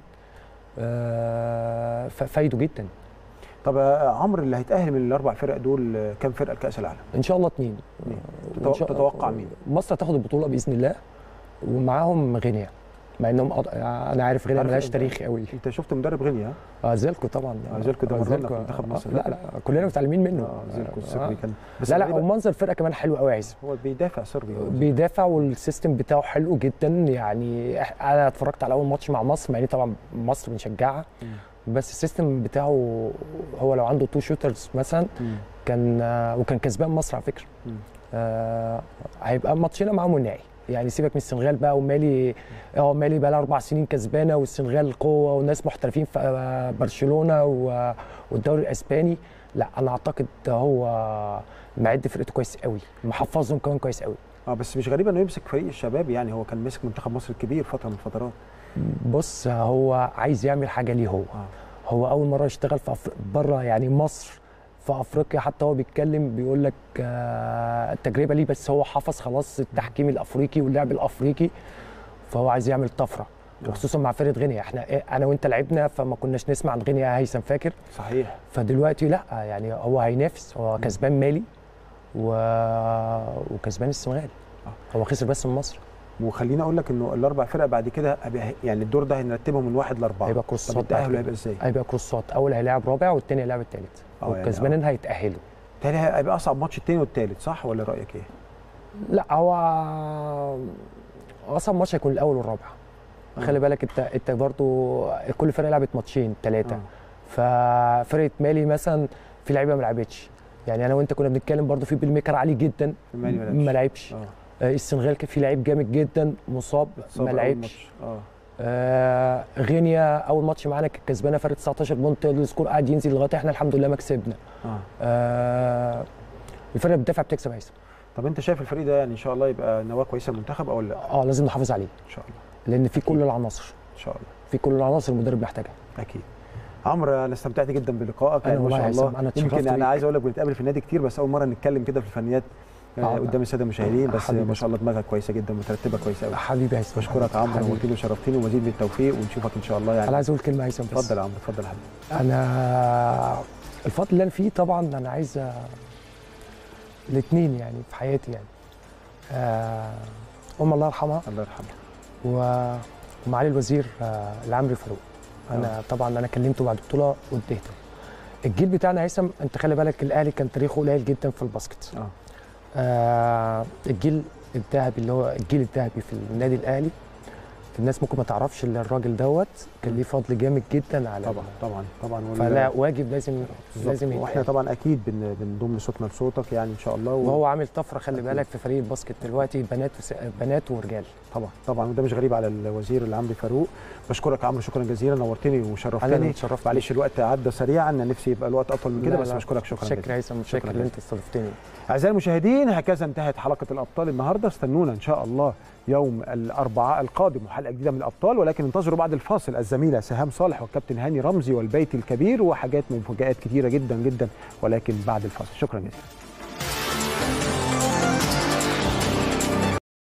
[SPEAKER 15] آه ففايده جدا
[SPEAKER 1] طب يا عمرو اللي هيتاهل من الاربع فرق دول آه، كام فرقه لكاس العالم؟
[SPEAKER 15] ان شاء الله اتنين
[SPEAKER 1] تتو-
[SPEAKER 15] وإن شاء-
[SPEAKER 1] تتوقع مين؟
[SPEAKER 15] مصر هتاخد البطوله باذن الله ومعاهم غينيا مع انهم أض... انا عارف غينيا
[SPEAKER 1] عارف
[SPEAKER 15] ملهاش
[SPEAKER 1] أنت-
[SPEAKER 15] تاريخ قوي
[SPEAKER 1] انت شفت مدرب غينيا ها؟
[SPEAKER 15] اه زيلكو طبعا
[SPEAKER 1] آه، زيلكو ده
[SPEAKER 15] آه،
[SPEAKER 1] مرنا
[SPEAKER 15] زيلكو،
[SPEAKER 1] في منتخب
[SPEAKER 15] آه،
[SPEAKER 1] مصر.
[SPEAKER 15] لا لا كلنا متعلمين منه
[SPEAKER 1] آه، زيلكو الصربي
[SPEAKER 15] آه.
[SPEAKER 1] كان بس
[SPEAKER 15] لا لا
[SPEAKER 1] اللعيبة-
[SPEAKER 15] ومنظر الفرقه كمان حلو قوي يا عيسى
[SPEAKER 1] هو بيدافع صربي هو.
[SPEAKER 15] بيدافع والسيستم بتاعه حلو جدا يعني إح- انا اتفرجت على اول ماتش مع مصر مع ان طبعا مصر بنشجعها بس السيستم بتاعه هو لو عنده تو شوترز مثلا كان آه، وكان كسبان مصر على فكره آه هيبقى ماتشنا معاهم النهائي يعني سيبك من السنغال بقى ومالي اه مالي بقى لها اربع سنين كسبانه والسنغال قوه وناس محترفين في آه، برشلونه و- والدوري الاسباني لا انا اعتقد هو معد فرقته كويس قوي محفظهم كمان كويس قوي
[SPEAKER 1] اه بس مش غريب انه يمسك فريق الشباب يعني هو كان ماسك منتخب مصر الكبير فتره من الفترات
[SPEAKER 15] بص هو عايز يعمل حاجه ليه هو هو اول مره يشتغل في أفر... بره يعني مصر في افريقيا حتى هو بيتكلم بيقول لك آه التجربه ليه بس هو حفظ خلاص التحكيم الافريقي واللعب الافريقي فهو عايز يعمل طفره وخصوصا مع فرقه غينيا احنا إيه، انا وانت لعبنا فما كناش نسمع عن غينيا يا هيثم فاكر
[SPEAKER 1] صحيح
[SPEAKER 15] فدلوقتي لا يعني هو هينافس هو كسبان مالي و... وكسبان السنغال هو خسر بس من مصر
[SPEAKER 1] وخليني اقول لك انه الاربع فرق بعد كده هيبقى- يعني الدور ده هنرتبه من واحد لاربعه
[SPEAKER 15] هيبقى
[SPEAKER 1] طب
[SPEAKER 15] كروسات بعد
[SPEAKER 1] التاهل
[SPEAKER 15] كده.
[SPEAKER 1] هيبقى ازاي؟
[SPEAKER 15] هيبقى كروسات اول هيلاعب رابع والتاني هيلاعب التالت
[SPEAKER 1] آه، يعني
[SPEAKER 15] والكسبانين هيتاهلوا
[SPEAKER 1] تاني هيبقى اصعب ماتش التاني والتالت صح ولا رايك ايه؟
[SPEAKER 15] لا هو اصعب ماتش هيكون الاول والرابع خلي بالك انت انت برضو كل فرقه لعبت ماتشين ثلاثه ففرقه مالي مثلا في لعيبه ما لعبتش يعني انا وانت كنا بنتكلم برضو في بيل ميكر عالي جدا
[SPEAKER 1] في مالي ما لعبش.
[SPEAKER 15] ما لعبش آه، السنغال كان في لعيب جامد جدا مصاب
[SPEAKER 1] اتصاب
[SPEAKER 15] ما
[SPEAKER 1] أول
[SPEAKER 15] لعبش
[SPEAKER 1] ماتش. اه
[SPEAKER 15] آه غينيا اول ماتش معانا كانت كسبانه فرق 19 بونت السكور قاعد ينزل لغايه احنا الحمد لله ما كسبنا
[SPEAKER 1] اه
[SPEAKER 15] آه الفرقه بتدافع بتكسب هيثم
[SPEAKER 1] طب انت شايف الفريق ده يعني ان شاء الله يبقى نواه كويسه للمنتخب او لا؟
[SPEAKER 15] اه لازم نحافظ عليه
[SPEAKER 1] ان شاء الله
[SPEAKER 15] لان في كل العناصر
[SPEAKER 1] ان شاء الله
[SPEAKER 15] في كل العناصر المدرب محتاجها
[SPEAKER 1] اكيد عمرو انا استمتعت جدا بلقائك
[SPEAKER 15] أنا
[SPEAKER 1] يعني ما
[SPEAKER 15] والله
[SPEAKER 1] شاء
[SPEAKER 15] يا
[SPEAKER 1] الله
[SPEAKER 15] هيثم، أنا
[SPEAKER 1] يمكن
[SPEAKER 15] اتشرفت
[SPEAKER 1] انا
[SPEAKER 15] بيك.
[SPEAKER 1] عايز اقول لك بنتقابل في النادي كتير بس اول مره نتكلم كده في الفنيات آه،
[SPEAKER 15] آه.
[SPEAKER 1] قدام الساده المشاهدين بس
[SPEAKER 15] حبيبي.
[SPEAKER 1] ما شاء الله دماغك كويسه جدا مترتبه كويسه قوي
[SPEAKER 15] حبيبي هيثم
[SPEAKER 1] بشكرك يا عمرو
[SPEAKER 15] حبيبي.
[SPEAKER 1] نورتني وشرفتني ومزيد من التوفيق ونشوفك ان شاء الله يعني
[SPEAKER 15] انا عايز اقول كلمه هيثم بس
[SPEAKER 1] اتفضل يا عمرو اتفضل يا حبيبي
[SPEAKER 15] انا الفتره اللي انا فيه طبعا انا عايز الاثنين يعني في حياتي يعني آه، ام الله يرحمها
[SPEAKER 1] الله يرحمها
[SPEAKER 15] و- ومعالي الوزير آه، العمري فاروق انا طبعا انا كلمته بعد البطوله وانتهت الجيل بتاعنا هيثم انت خلي بالك الاهلي كان تاريخه قليل جدا في الباسكت
[SPEAKER 1] اه
[SPEAKER 15] آه الجيل الذهبي اللي هو الجيل الذهبي في النادي الاهلي الناس ممكن ما تعرفش ان الراجل دوت كان ليه فضل جامد جدا على
[SPEAKER 1] طبعا طبعا طبعا وال-
[SPEAKER 15] فلا واجب لازم
[SPEAKER 1] بالظبط.
[SPEAKER 15] لازم
[SPEAKER 1] واحنا
[SPEAKER 15] يتقال.
[SPEAKER 1] طبعا اكيد بن- بنضم صوتنا لصوتك يعني ان شاء الله و...
[SPEAKER 15] وهو عامل طفره خلي بالك في فريق الباسكت دلوقتي بنات وس... بنات ورجال
[SPEAKER 1] طبعا طبعا وده مش غريب على الوزير العمري فاروق بشكرك يا عمرو شكرا جزيلا نورتني
[SPEAKER 15] أنا
[SPEAKER 1] وشرفتني
[SPEAKER 15] اللي اتشرفت
[SPEAKER 1] معلش الوقت عدى سريعا أنا نفسي يبقى الوقت اطول من كده
[SPEAKER 15] لا،
[SPEAKER 1] بس
[SPEAKER 15] لا.
[SPEAKER 1] بشكرك شكرا
[SPEAKER 15] شكرا
[SPEAKER 1] جزيلا
[SPEAKER 15] هيثم شكرا ان
[SPEAKER 1] جزيلا.
[SPEAKER 15] انت استضفتني
[SPEAKER 1] اعزائي المشاهدين هكذا انتهت حلقه الابطال النهارده استنونا ان شاء الله يوم الاربعاء القادم وحلقه جديده من الابطال ولكن انتظروا بعد الفاصل الزميله سهام صالح والكابتن هاني رمزي والبيت الكبير وحاجات مفاجات كتيره جدا جدا ولكن بعد الفاصل شكرا جزيلا